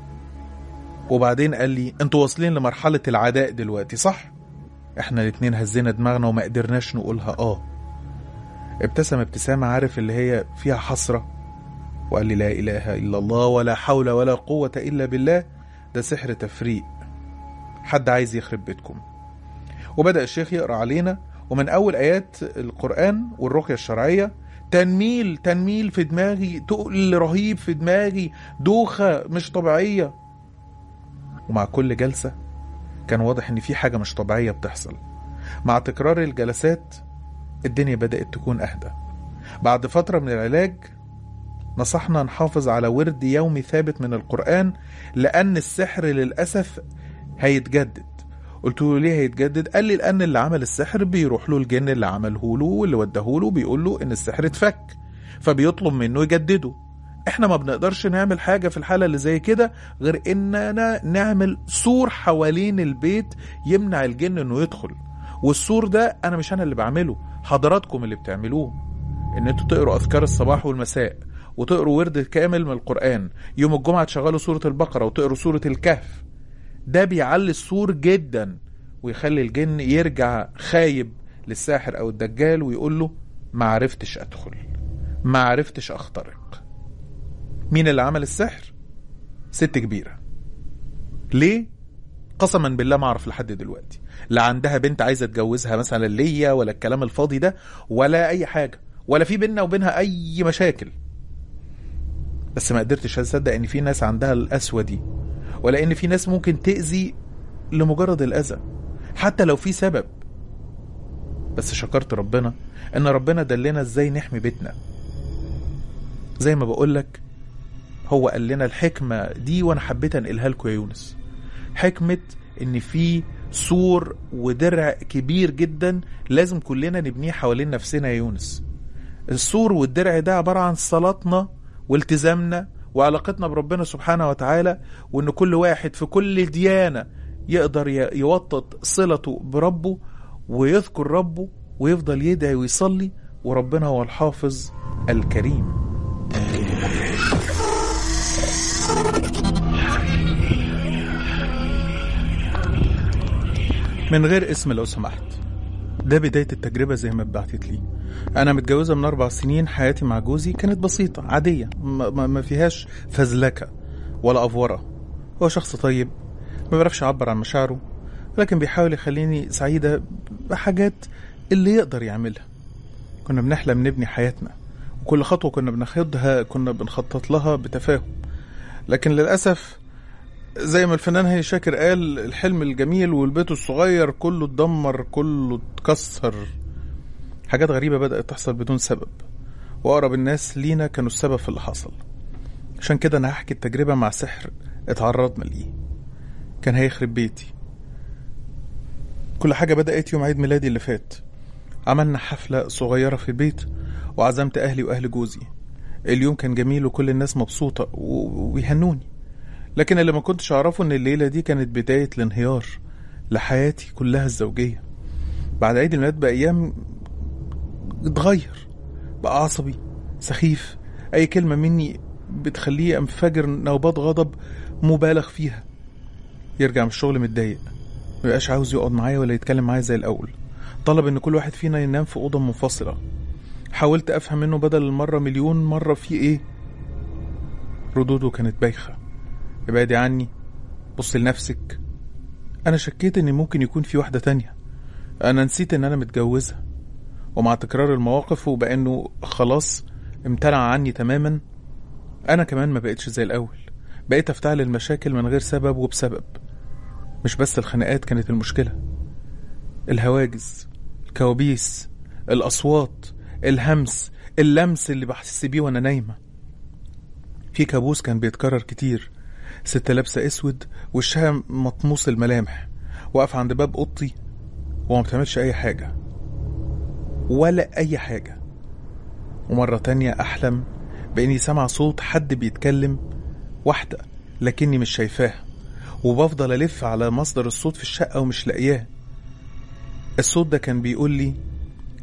وبعدين قال لي انتوا واصلين لمرحلة العداء دلوقتي صح؟ احنا الاتنين هزينا دماغنا وما قدرناش نقولها اه ابتسم ابتسامة عارف اللي هي فيها حسرة وقال لي لا إله إلا الله ولا حول ولا قوة إلا بالله ده سحر تفريق حد عايز يخرب بيتكم وبدأ الشيخ يقرأ علينا ومن أول آيات القرآن والرقية الشرعية تنميل تنميل في دماغي تقل رهيب في دماغي دوخة مش طبيعية ومع كل جلسة كان واضح إن في حاجة مش طبيعية بتحصل مع تكرار الجلسات الدنيا بدأت تكون أهدى بعد فترة من العلاج نصحنا نحافظ على ورد يومي ثابت من القرآن لأن السحر للأسف هيتجدد قلت له ليه هيتجدد قال لي لأن اللي عمل السحر بيروح له الجن اللي عمله له واللي وداه له بيقول له إن السحر اتفك فبيطلب منه يجدده احنا ما بنقدرش نعمل حاجة في الحالة اللي زي كده غير اننا نعمل سور حوالين البيت يمنع الجن انه يدخل والسور ده انا مش انا اللي بعمله حضراتكم اللي بتعملوه ان انتوا تقروا اذكار الصباح والمساء وتقروا ورد كامل من القرآن يوم الجمعة تشغلوا سورة البقرة وتقروا سورة الكهف ده بيعلي السور جدا ويخلي الجن يرجع خايب للساحر او الدجال ويقول له ما عرفتش ادخل ما عرفتش اخترق مين اللي عمل السحر ست كبيرة ليه قسما بالله ما اعرف لحد دلوقتي لا عندها بنت عايزه تجوزها مثلا ليا ولا الكلام الفاضي ده ولا اي حاجه ولا في بينا وبينها اي مشاكل بس ما قدرتش اصدق ان في ناس عندها القسوه دي ولا ان في ناس ممكن تاذي لمجرد الاذى حتى لو في سبب بس شكرت ربنا ان ربنا دلنا ازاي نحمي بيتنا زي ما بقولك هو قال لنا الحكمه دي وانا حبيت انقلها لكم يا يونس حكمه ان في سور ودرع كبير جدا لازم كلنا نبنيه حوالين نفسنا يا يونس السور والدرع ده عبارة عن صلاتنا والتزامنا وعلاقتنا بربنا سبحانه وتعالى وان كل واحد في كل ديانة يقدر يوطد صلته بربه ويذكر ربه ويفضل يدعي ويصلي وربنا هو الحافظ الكريم من غير اسم لو سمحت ده بداية التجربة زي ما اتبعتت لي أنا متجوزة من أربع سنين حياتي مع جوزي كانت بسيطة عادية ما, ما فيهاش فزلكة ولا أفورة هو شخص طيب ما بيعرفش يعبر عن مشاعره لكن بيحاول يخليني سعيدة بحاجات اللي يقدر يعملها كنا بنحلم نبني حياتنا وكل خطوة كنا بناخدها كنا بنخطط لها بتفاهم لكن للأسف زي ما الفنان هاني شاكر قال الحلم الجميل والبيت الصغير كله اتدمر كله اتكسر حاجات غريبة بدأت تحصل بدون سبب وأقرب الناس لينا كانوا السبب في اللي حصل عشان كده أنا هحكي التجربة مع سحر اتعرضنا ليه كان هيخرب بيتي كل حاجة بدأت يوم عيد ميلادي اللي فات عملنا حفلة صغيرة في البيت وعزمت أهلي وأهل جوزي اليوم كان جميل وكل الناس مبسوطة ويهنوني لكن اللي ما كنتش أعرفه إن الليلة دي كانت بداية الانهيار لحياتي كلها الزوجية بعد عيد الميلاد بأيام اتغير بقى عصبي سخيف أي كلمة مني بتخليه أنفجر نوبات غضب مبالغ فيها يرجع من الشغل متضايق مبقاش عاوز يقعد معايا ولا يتكلم معايا زي الأول طلب إن كل واحد فينا ينام في أوضة منفصلة حاولت أفهم منه بدل المرة مليون مرة في إيه ردوده كانت بايخة ابعدي عني بص لنفسك أنا شكيت إن ممكن يكون في واحدة تانية أنا نسيت إن أنا متجوزة ومع تكرار المواقف وبأنه خلاص امتنع عني تماما أنا كمان ما بقتش زي الأول بقيت أفتعل المشاكل من غير سبب وبسبب مش بس الخناقات كانت المشكلة الهواجس الكوابيس الأصوات الهمس اللمس اللي بحس بيه وأنا نايمة في كابوس كان بيتكرر كتير ست لابسة اسود وشها مطموس الملامح واقف عند باب اوضتي وما بتعملش اي حاجة ولا اي حاجة ومرة تانية احلم باني سامع صوت حد بيتكلم واحدة لكني مش شايفاها وبفضل الف على مصدر الصوت في الشقة ومش لاقياه الصوت ده كان بيقول لي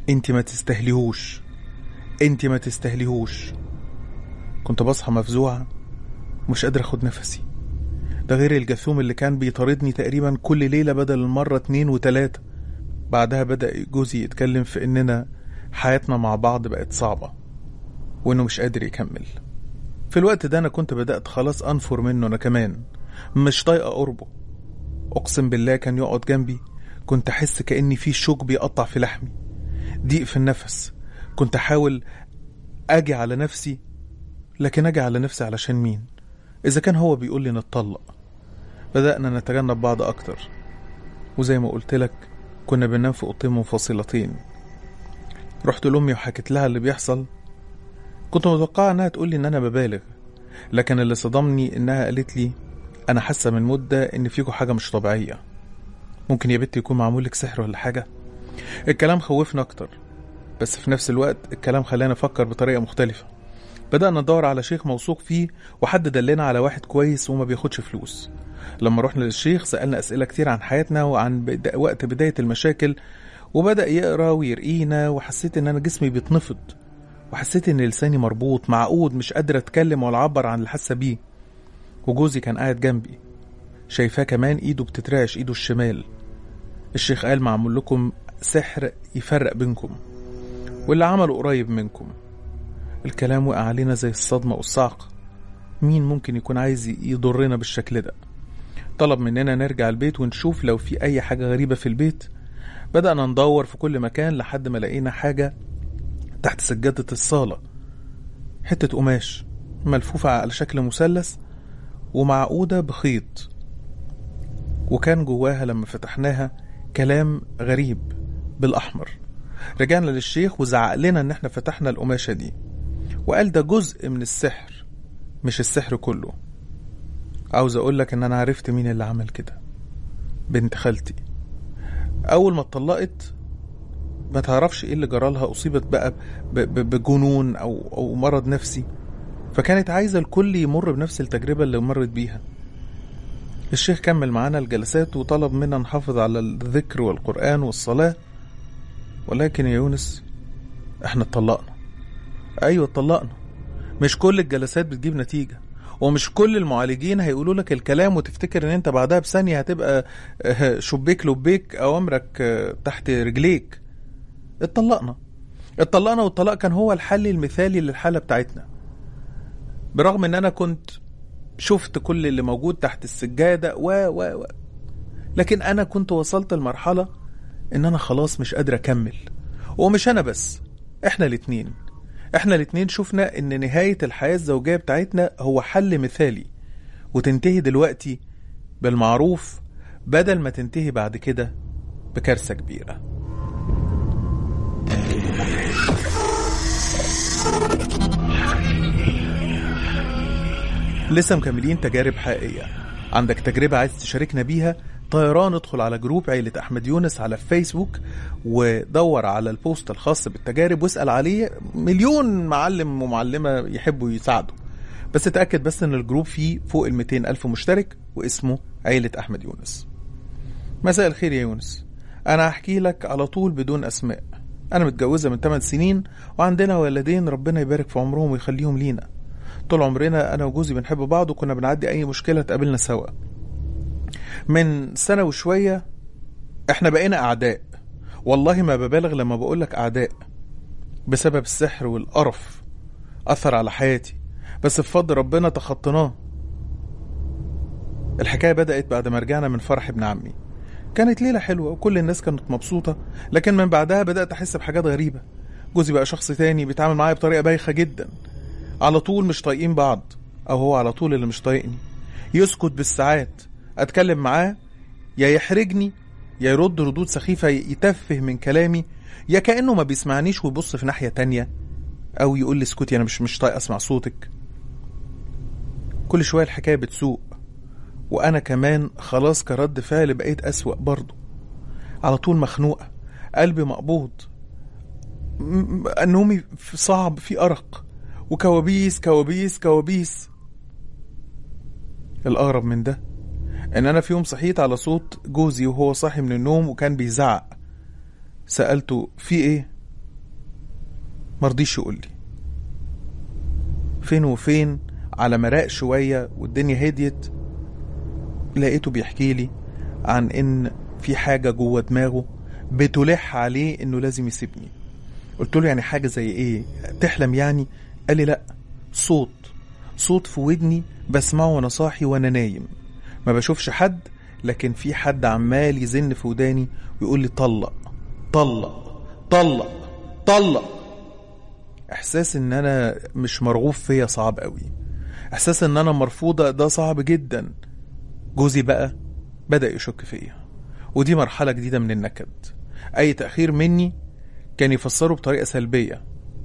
انت ما تستهليهوش انت ما تستهليهوش كنت بصحى مفزوعة مش قادر اخد نفسي ده غير الجاثوم اللي كان بيطاردني تقريبا كل ليلة بدل المرة اتنين وتلاتة بعدها بدأ جوزي يتكلم في اننا حياتنا مع بعض بقت صعبة وانه مش قادر يكمل في الوقت ده انا كنت بدأت خلاص انفر منه انا كمان مش طايقة قربه اقسم بالله كان يقعد جنبي كنت احس كأني في شوك بيقطع في لحمي ضيق في النفس كنت احاول اجي على نفسي لكن اجي على نفسي علشان مين اذا كان هو بيقول لي نتطلق بدأنا نتجنب بعض اكتر وزي ما قلت لك كنا بننام في اوضتين منفصلتين رحت لامي وحكيت لها اللي بيحصل كنت متوقعة انها تقول لي ان انا ببالغ لكن اللي صدمني انها قالت لي انا حاسه من مده ان فيكوا حاجه مش طبيعيه ممكن يا بنتي يكون معمول لك سحر ولا حاجه الكلام خوفنا اكتر بس في نفس الوقت الكلام خلانا نفكر بطريقه مختلفه بدأنا ندور على شيخ موثوق فيه وحد دلنا على واحد كويس وما بياخدش فلوس لما رحنا للشيخ سألنا أسئلة كتير عن حياتنا وعن بدا- وقت بداية المشاكل وبدأ يقرأ ويرقينا وحسيت إن أنا جسمي بيتنفض وحسيت إن لساني مربوط معقود مش قادر أتكلم ولا أعبر عن اللي حاسة بيه وجوزي كان قاعد جنبي شايفاه كمان إيده بتترعش إيده الشمال الشيخ قال معمول لكم سحر يفرق بينكم واللي عمله قريب منكم الكلام وقع علينا زي الصدمة والصعق مين ممكن يكون عايز يضرنا بالشكل ده طلب مننا نرجع البيت ونشوف لو في أي حاجة غريبة في البيت بدأنا ندور في كل مكان لحد ما لقينا حاجة تحت سجادة الصالة حتة قماش ملفوفة على شكل مثلث ومعقودة بخيط وكان جواها لما فتحناها كلام غريب بالأحمر رجعنا للشيخ وزعق لنا إن احنا فتحنا القماشة دي وقال ده جزء من السحر مش السحر كله عاوز أقول لك إن أنا عرفت مين اللي عمل كده بنت خالتي أول ما اتطلقت ما تعرفش ايه اللي جرالها اصيبت بقى ب- ب- بجنون او او مرض نفسي فكانت عايزه الكل يمر بنفس التجربه اللي مرت بيها الشيخ كمل معانا الجلسات وطلب منا نحافظ على الذكر والقرآن والصلاة ولكن يا يونس احنا اتطلقنا ايوه اتطلقنا مش كل الجلسات بتجيب نتيجة ومش كل المعالجين هيقولوا لك الكلام وتفتكر ان انت بعدها بثانية هتبقى اه، شبيك لبيك اوامرك اه، تحت رجليك اتطلقنا اتطلقنا والطلاق كان هو الحل المثالي للحالة بتاعتنا برغم ان انا كنت شفت كل اللي موجود تحت السجادة و و و لكن انا كنت وصلت لمرحلة ان انا خلاص مش قادر اكمل ومش انا بس احنا الاتنين احنا الاتنين شفنا ان نهاية الحياة الزوجية بتاعتنا هو حل مثالي وتنتهي دلوقتي بالمعروف بدل ما تنتهي بعد كده بكارثة كبيرة لسه مكملين تجارب حقيقية عندك تجربة عايز تشاركنا بيها طيران ادخل على جروب عيلة أحمد يونس على فيسبوك ودور على البوست الخاص بالتجارب واسأل عليه مليون معلم ومعلمة يحبوا يساعدوا بس اتأكد بس ان الجروب فيه فوق ال 200 ألف مشترك واسمه عيلة أحمد يونس مساء الخير يا يونس أنا هحكي لك على طول بدون أسماء أنا متجوزة من 8 سنين وعندنا ولدين ربنا يبارك في عمرهم ويخليهم لينا طول عمرنا انا وجوزي بنحب بعض وكنا بنعدي اي مشكله تقابلنا سوا من سنه وشويه احنا بقينا اعداء والله ما ببالغ لما بقولك اعداء بسبب السحر والقرف اثر على حياتي بس بفضل ربنا تخطيناه الحكايه بدات بعد ما رجعنا من فرح ابن عمي كانت ليله حلوه وكل الناس كانت مبسوطه لكن من بعدها بدات احس بحاجات غريبه جوزي بقى شخص تاني بيتعامل معايا بطريقه بايخه جدا على طول مش طايقين بعض او هو على طول اللي مش طايقني يسكت بالساعات اتكلم معاه يا يحرجني يا يرد ردود سخيفة يتفه من كلامي يا كأنه ما بيسمعنيش ويبص في ناحية تانية او يقول لي اسكتي انا مش مش طايق اسمع صوتك كل شوية الحكاية بتسوء وانا كمان خلاص كرد فعل بقيت اسوأ برضه على طول مخنوقة قلبي مقبوض م- م- نومي في- صعب في أرق وكوابيس كوابيس كوابيس الأغرب من ده إن أنا في يوم صحيت على صوت جوزي وهو صاحي من النوم وكان بيزعق سألته في إيه؟ مرضيش يقول لي فين وفين على مراق شوية والدنيا هديت لقيته بيحكي لي عن ان في حاجة جوه دماغه بتلح عليه انه لازم يسيبني قلت له يعني حاجة زي ايه تحلم يعني قال لي لا صوت صوت في ودني بسمعه وانا صاحي وانا نايم ما بشوفش حد لكن في حد عمال يزن في وداني ويقول لي طلق طلق طلق طلق احساس ان انا مش مرغوب فيا صعب قوي احساس ان انا مرفوضه ده صعب جدا جوزي بقى بدا يشك فيا ودي مرحله جديده من النكد اي تاخير مني كان يفسره بطريقه سلبيه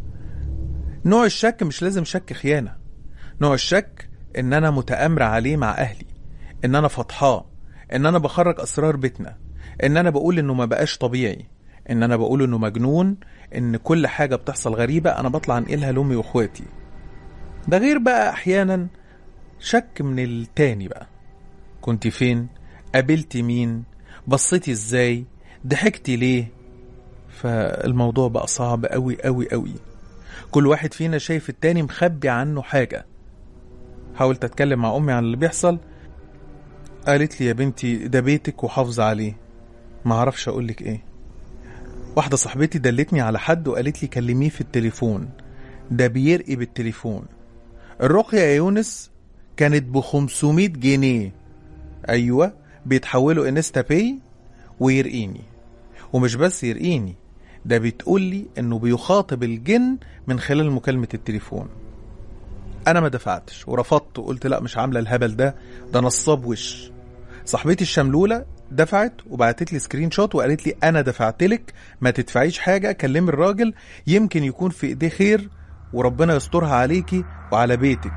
نوع الشك مش لازم شك خيانه نوع الشك ان انا متامره عليه مع اهلي ان انا فضحاه ان انا بخرج اسرار بيتنا ان انا بقول انه ما بقاش طبيعي ان انا بقول انه مجنون ان كل حاجه بتحصل غريبه انا بطلع انقلها لامي واخواتي ده غير بقى احيانا شك من التاني بقى كنت فين قابلتي مين بصيتي ازاي ضحكتي ليه فالموضوع بقى صعب قوي قوي قوي كل واحد فينا شايف التاني مخبي عنه حاجة حاولت اتكلم مع امي عن اللي بيحصل قالت لي يا بنتي ده بيتك وحافظة عليه ما اعرفش اقولك ايه واحدة صاحبتي دلتني على حد وقالت لي كلميه في التليفون ده بيرقي بالتليفون الرقية يا يونس كانت ب 500 جنيه ايوه بيتحولوا انستا باي ويرقيني ومش بس يرقيني ده بتقول لي انه بيخاطب الجن من خلال مكالمة التليفون انا ما دفعتش ورفضت وقلت لا مش عاملة الهبل ده ده نصاب وش صاحبتي الشملولة دفعت وبعتت لي سكرين شوت وقالت لي انا دفعت لك ما تدفعيش حاجة كلمي الراجل يمكن يكون في ايديه خير وربنا يسترها عليكي وعلى بيتك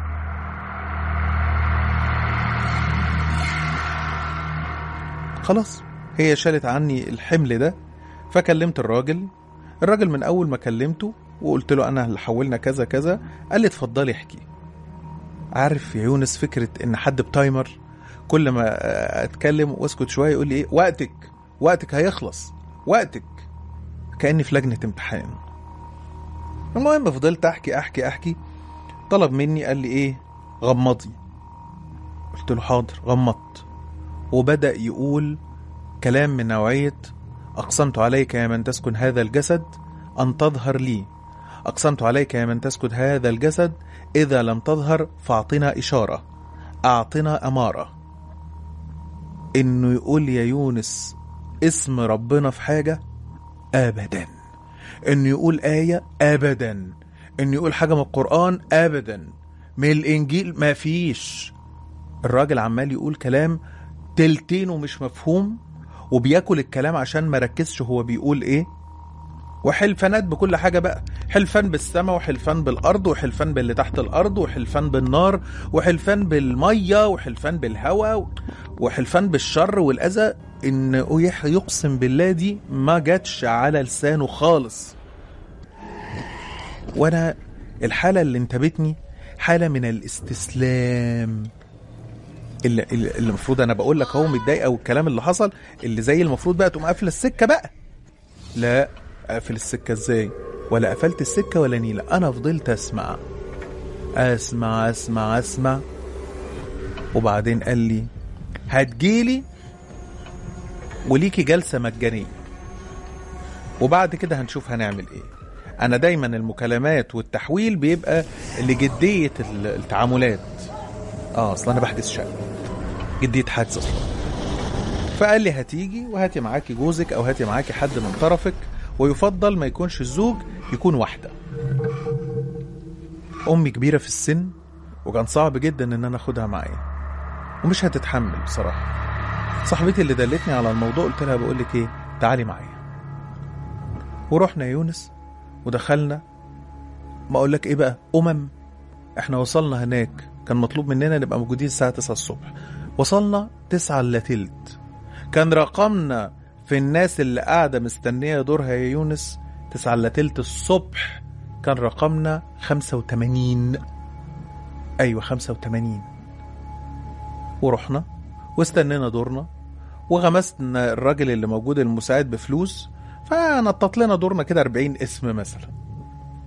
خلاص هي شالت عني الحمل ده فكلمت الراجل الراجل من اول ما كلمته وقلت له انا اللي حولنا كذا كذا قال لي اتفضلي احكي عارف يا يونس فكره ان حد بتايمر كل ما اتكلم واسكت شويه يقول لي ايه وقتك وقتك هيخلص وقتك كاني في لجنه امتحان المهم فضلت احكي احكي احكي طلب مني قال لي ايه غمضي قلت له حاضر غمضت وبدا يقول كلام من نوعيه اقسمت عليك يا من تسكن هذا الجسد ان تظهر لي اقسمت عليك يا من تسكن هذا الجسد اذا لم تظهر فاعطنا اشاره اعطنا اماره انه يقول يا يونس اسم ربنا في حاجه ابدا انه يقول ايه ابدا انه يقول حاجه من القران ابدا من الانجيل ما فيش الراجل عمال يقول كلام تلتينه مش مفهوم وبياكل الكلام عشان ما ركزش هو بيقول ايه وحلفانات بكل حاجة بقى حلفان بالسماء وحلفان بالأرض وحلفان باللي تحت الأرض وحلفان بالنار وحلفان بالمية وحلفان بالهواء وحلفان بالشر والأذى إن يقسم بالله دي ما جاتش على لسانه خالص وأنا الحالة اللي انتابتني حالة من الاستسلام اللي اللي المفروض انا بقول لك اهو متضايق او الكلام اللي حصل اللي زي المفروض بقى تقوم قافله السكه بقى لا اقفل السكه ازاي ولا قفلت السكه ولا نيله انا فضلت اسمع اسمع اسمع اسمع وبعدين قال لي هتجيلي وليكي جلسه مجانيه وبعد كده هنشوف هنعمل ايه انا دايما المكالمات والتحويل بيبقى لجديه التعاملات اه اصل انا بحجز شقه جديه حجز اصلا فقال لي هتيجي وهاتي معاكي جوزك او هاتي معاكي حد من طرفك ويفضل ما يكونش الزوج يكون واحده امي كبيره في السن وكان صعب جدا ان انا اخدها معايا ومش هتتحمل بصراحه صاحبتي اللي دلتني على الموضوع قلت لها بقول لك ايه تعالي معايا ورحنا يا يونس ودخلنا ما اقول لك ايه بقى امم احنا وصلنا هناك كان مطلوب مننا نبقى موجودين الساعة 9 الصبح وصلنا 9 الا تلت كان رقمنا في الناس اللي قاعدة مستنية دورها يا يونس 9 الا تلت الصبح كان رقمنا 85 أيوة 85 ورحنا واستنينا دورنا وغمسنا الراجل اللي موجود المساعد بفلوس فنطط لنا دورنا كده 40 اسم مثلا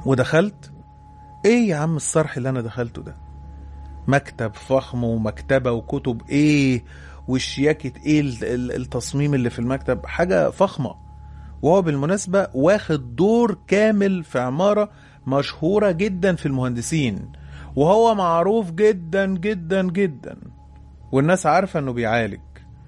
ودخلت ايه يا عم الصرح اللي انا دخلته ده مكتب فخم ومكتبة وكتب ايه والشياكة ايه ال- ال- التصميم اللي في المكتب حاجة فخمة وهو بالمناسبة واخد دور كامل في عمارة مشهورة جدا في المهندسين وهو معروف جدا جدا جدا والناس عارفة انه بيعالج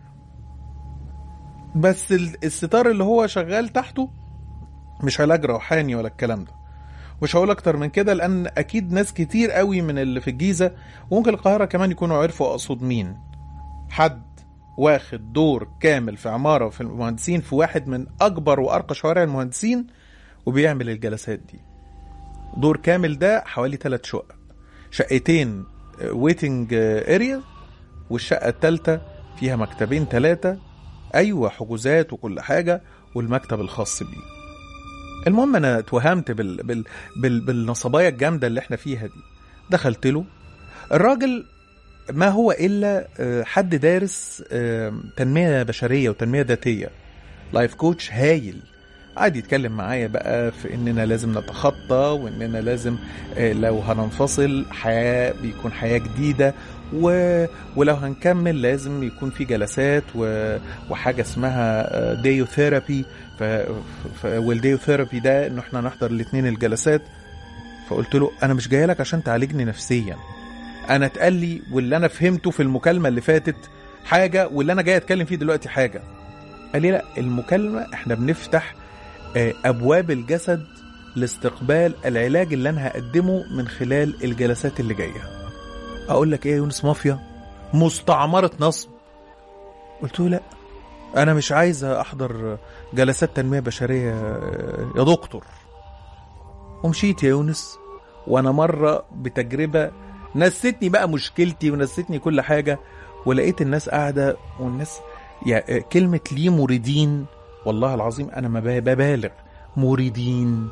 بس ال- الستار اللي هو شغال تحته مش علاج روحاني ولا الكلام ده مش هقول اكتر من كده لان اكيد ناس كتير قوي من اللي في الجيزه وممكن القاهره كمان يكونوا عرفوا اقصد مين حد واخد دور كامل في عماره في المهندسين في واحد من اكبر وارقى شوارع المهندسين وبيعمل الجلسات دي دور كامل ده حوالي ثلاث شقق شقتين ويتنج اريا والشقه الثالثه فيها مكتبين ثلاثه ايوه حجوزات وكل حاجه والمكتب الخاص بيه المهم انا اتوهمت بال... بال... بال... بالنصبايا الجامده اللي احنا فيها دي دخلت له الراجل ما هو الا آه، حد دارس آه، تنميه بشريه وتنميه ذاتيه لايف كوتش هايل قعد يتكلم معايا بقى في اننا لازم نتخطى واننا لازم آه، لو هننفصل حياه بيكون حياه جديده و... ولو هنكمل لازم يكون في جلسات و... وحاجه اسمها ديو ثيرابي ف... ف... والديو ثيرابي ده ان احنا نحضر الاثنين الجلسات فقلت له انا مش جاي لك عشان تعالجني نفسيا انا اتقال لي واللي انا فهمته في المكالمه اللي فاتت حاجه واللي انا جاي اتكلم فيه دلوقتي حاجه قال لي لا المكالمه احنا بنفتح آه، ابواب الجسد لاستقبال العلاج اللي انا هقدمه من خلال الجلسات اللي جايه اقول لك ايه يا يونس مافيا مستعمره نصب قلت له لا انا مش عايز احضر جلسات تنميه بشريه يا دكتور ومشيت يا يونس وانا مره بتجربه نسيتني بقى مشكلتي ونسيتني كل حاجه ولقيت الناس قاعده والناس يعني كلمه لي مريدين والله العظيم انا ما ببالغ مريدين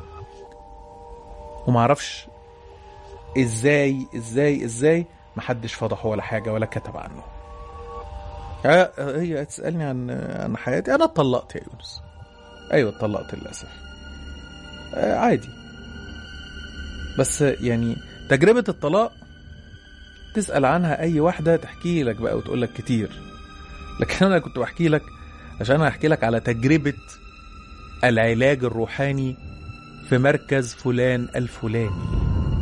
ومعرفش ازاي ازاي ازاي محدش فضحه ولا حاجه ولا كتب عنه آه، هي تسالني عن عن حياتي انا اتطلقت يا يونس ايوه اتطلقت للاسف آه، عادي بس يعني تجربه الطلاق تسال عنها اي واحده تحكي لك بقى وتقول لك كتير لكن انا كنت بحكي لك عشان احكي لك على تجربه العلاج الروحاني في مركز فلان الفلاني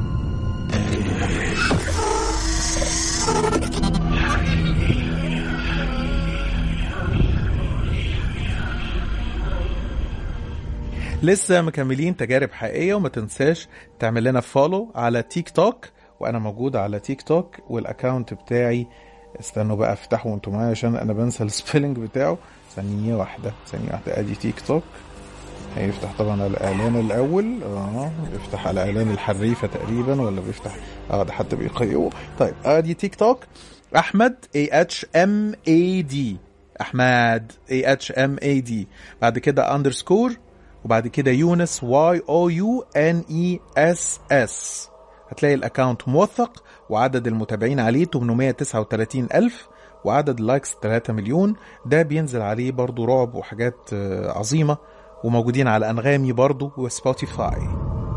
لسه مكملين تجارب حقيقية وما تنساش تعمل لنا فولو على تيك توك وانا موجود على تيك توك والاكونت بتاعي استنوا بقى افتحوا انتوا معايا عشان انا بنسى السبيلنج بتاعه ثانية واحدة ثانية واحدة ادي تيك توك هيفتح طبعا على الاعلان الاول اه يفتح على اعلان الحريفة تقريبا ولا بيفتح اه ده حتى بيقيمه طيب ادي تيك توك احمد اي اتش ام اي دي احمد اي اتش ام اي دي بعد كده اندرسكور وبعد كده يونس واي او يو ان اي اس اس هتلاقي الاكونت موثق وعدد المتابعين عليه 839 ألف وعدد اللايكس 3 مليون ده بينزل عليه برضو رعب وحاجات آه، عظيمة وموجودين على أنغامي برضو وسبوتيفاي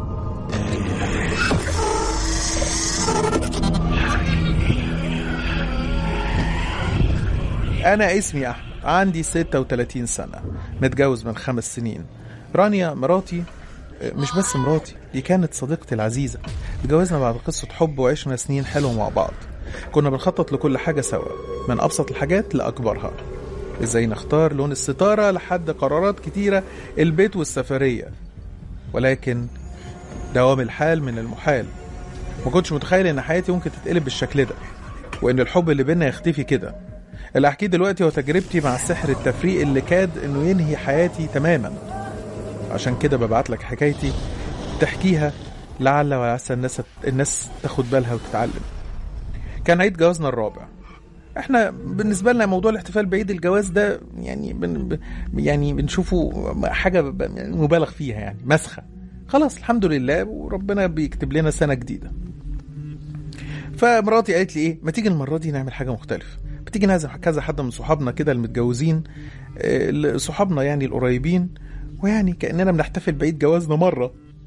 أنا اسمي أحمد عندي 36 سنة متجوز من خمس سنين رانيا مراتي مش بس مراتي دي كانت صديقتي العزيزة اتجوزنا بعد قصة حب وعشنا سنين حلوة مع بعض كنا بنخطط لكل حاجة سوا من أبسط الحاجات لأكبرها ازاي نختار لون الستارة لحد قرارات كتيرة البيت والسفرية ولكن دوام الحال من المحال ما كنتش متخيل ان حياتي ممكن تتقلب بالشكل ده وان الحب اللي بينا يختفي كده اللي احكيه دلوقتي هو تجربتي مع السحر التفريق اللي كاد انه ينهي حياتي تماما عشان كده ببعت لك حكايتي تحكيها لعل وعسى الناس الناس تاخد بالها وتتعلم كان عيد جوازنا الرابع احنا بالنسبه لنا موضوع الاحتفال بعيد الجواز ده يعني بن ب- يعني بنشوفه حاجه ب- ب- مبالغ فيها يعني مسخه خلاص الحمد لله وربنا بيكتب لنا سنه جديده فمراتي قالت لي ايه ما تيجي المره دي نعمل حاجه مختلفه بتيجي نعزم كذا حد من صحابنا كده المتجوزين آه، صحابنا يعني القريبين ويعني كاننا بنحتفل بعيد جوازنا مره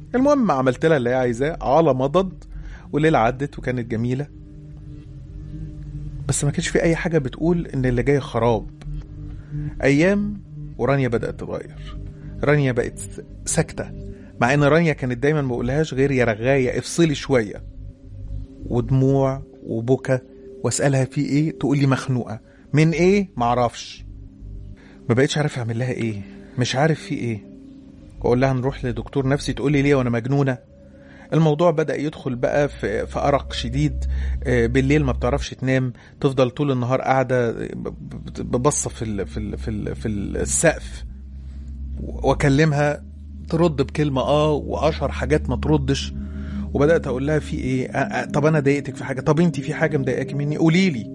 المهم عملت لها اللي هي عايزاه على مضض والليله عدت وكانت جميله بس ما كانش في اي حاجه بتقول ان اللي جاي خراب ايام ورانيا بدات تتغير رانيا بقت ساكته مع ان رانيا كانت دايما ما بقولهاش غير يا رغايه افصلي شويه ودموع وبكى واسالها في ايه تقول لي مخنوقه من ايه معرفش ما بقتش عارف اعمل لها ايه مش عارف في ايه واقول لها نروح لدكتور نفسي تقول لي ليه وانا مجنونه الموضوع بدا يدخل بقى في في ارق شديد آه، بالليل ما بتعرفش تنام تفضل طول النهار قاعده ببصه في ال في ال في ال في السقف واكلمها ترد بكلمه اه واشهر حاجات ما تردش وبدات اقول لها في ايه آه، آه، طب انا ضايقتك في حاجه طب انت في حاجه مضايقاكي مني قولي لي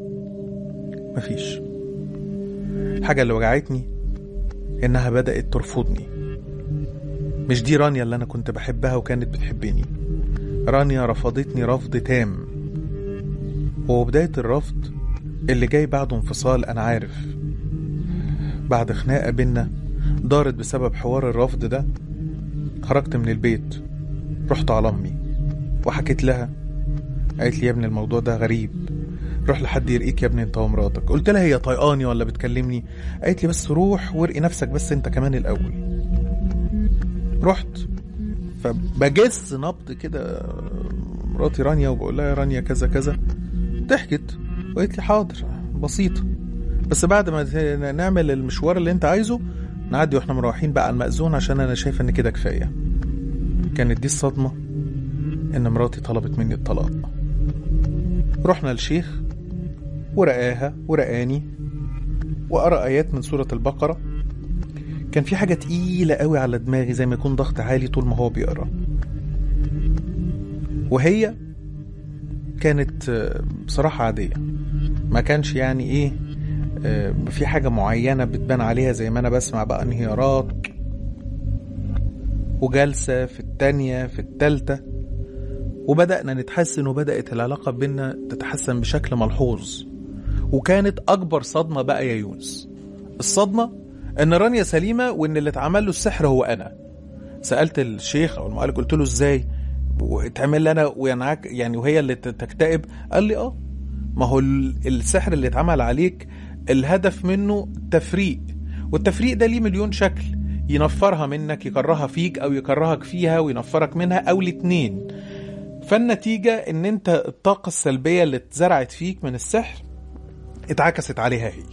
مفيش الحاجه اللي وجعتني انها بدات ترفضني مش دي رانيا اللي انا كنت بحبها وكانت بتحبني رانيا رفضتني رفض تام وبداية الرفض اللي جاي بعده انفصال انا عارف بعد خناقة بينا دارت بسبب حوار الرفض ده خرجت من البيت رحت على امي وحكيت لها قالت لي يا ابني الموضوع ده غريب روح لحد يرقيك يا ابني انت ومراتك قلت لها هي طيقاني ولا بتكلمني قالت لي بس روح وارقي نفسك بس انت كمان الاول رحت فبجس نبض كده مراتي رانيا وبقول لها يا رانيا كذا كذا ضحكت وقالت لي حاضر بسيطة بس بعد ما نعمل المشوار اللي انت عايزه نعدي واحنا مروحين بقى على المأذون عشان انا شايفه ان كده كفايه كانت دي الصدمه ان مراتي طلبت مني الطلاق رحنا للشيخ ورقاها ورقاني وقرا ايات من سوره البقره كان في حاجه تقيله قوي على دماغي زي ما يكون ضغط عالي طول ما هو بيقرا وهي كانت آه، بصراحه عاديه ما كانش يعني ايه آه، في حاجة معينة بتبان عليها زي ما أنا بسمع بقى انهيارات وجلسة في التانية في التالتة وبدأنا نتحسن وبدأت العلاقة بينا تتحسن بشكل ملحوظ وكانت أكبر صدمة بقى يا يونس الصدمة إن رانيا سليمة وإن اللي اتعمل له السحر هو أنا سألت الشيخ أو المعالج قلت له إزاي اتعمل لي أنا وينعك يعني وهي اللي تكتئب قال لي آه ما هو السحر اللي اتعمل عليك الهدف منه تفريق والتفريق ده ليه مليون شكل ينفرها منك يكرهها فيك او يكرهك فيها وينفرك منها او الاتنين فالنتيجة ان انت الطاقة السلبية اللي اتزرعت فيك من السحر اتعكست عليها هي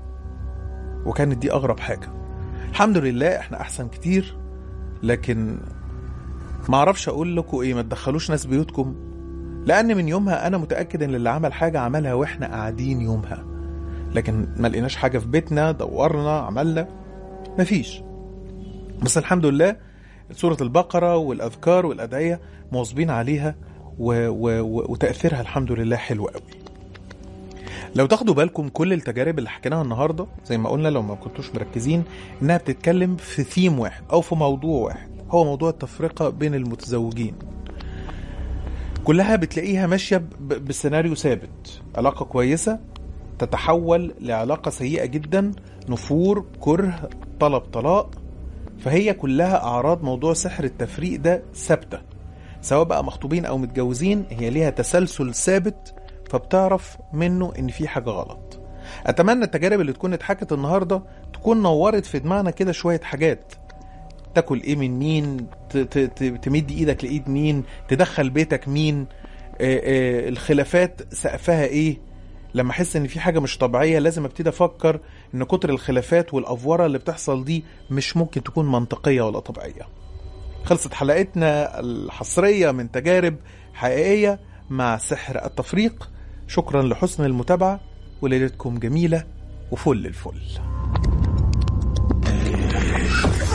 وكانت دي اغرب حاجة الحمد لله احنا احسن كتير لكن ما اعرفش اقول لكم ايه ما تدخلوش ناس بيوتكم لان من يومها انا متاكد ان اللي عمل حاجه عملها واحنا قاعدين يومها لكن ما لقيناش حاجه في بيتنا دورنا عملنا مفيش بس الحمد لله سورة البقرة والأذكار والأدعية مواظبين عليها و... و... و... وتأثيرها الحمد لله حلو قوي لو تاخدوا بالكم كل التجارب اللي حكيناها النهارده زي ما قلنا لو ما كنتوش مركزين انها بتتكلم في ثيم واحد او في موضوع واحد هو موضوع التفرقه بين المتزوجين كلها بتلاقيها ماشيه ب- بسيناريو ثابت علاقه كويسه تتحول لعلاقه سيئه جدا نفور كره طلب طلاق فهي كلها اعراض موضوع سحر التفريق ده ثابته سواء بقى مخطوبين او متجوزين هي ليها تسلسل ثابت فبتعرف منه ان في حاجه غلط اتمنى التجارب اللي تكون اتحكت النهارده تكون نورت في دماغنا كده شويه حاجات تاكل ايه من مين ت- ت- ت- تمد ايدك لايد مين تدخل بيتك مين آه، آه، الخلافات سقفها ايه لما احس ان في حاجه مش طبيعيه لازم ابتدي افكر ان كتر الخلافات والافوره اللي بتحصل دي مش ممكن تكون منطقيه ولا طبيعيه خلصت حلقتنا الحصريه من تجارب حقيقيه مع سحر التفريق شكرا لحسن المتابعه وليلتكم جميله وفل الفل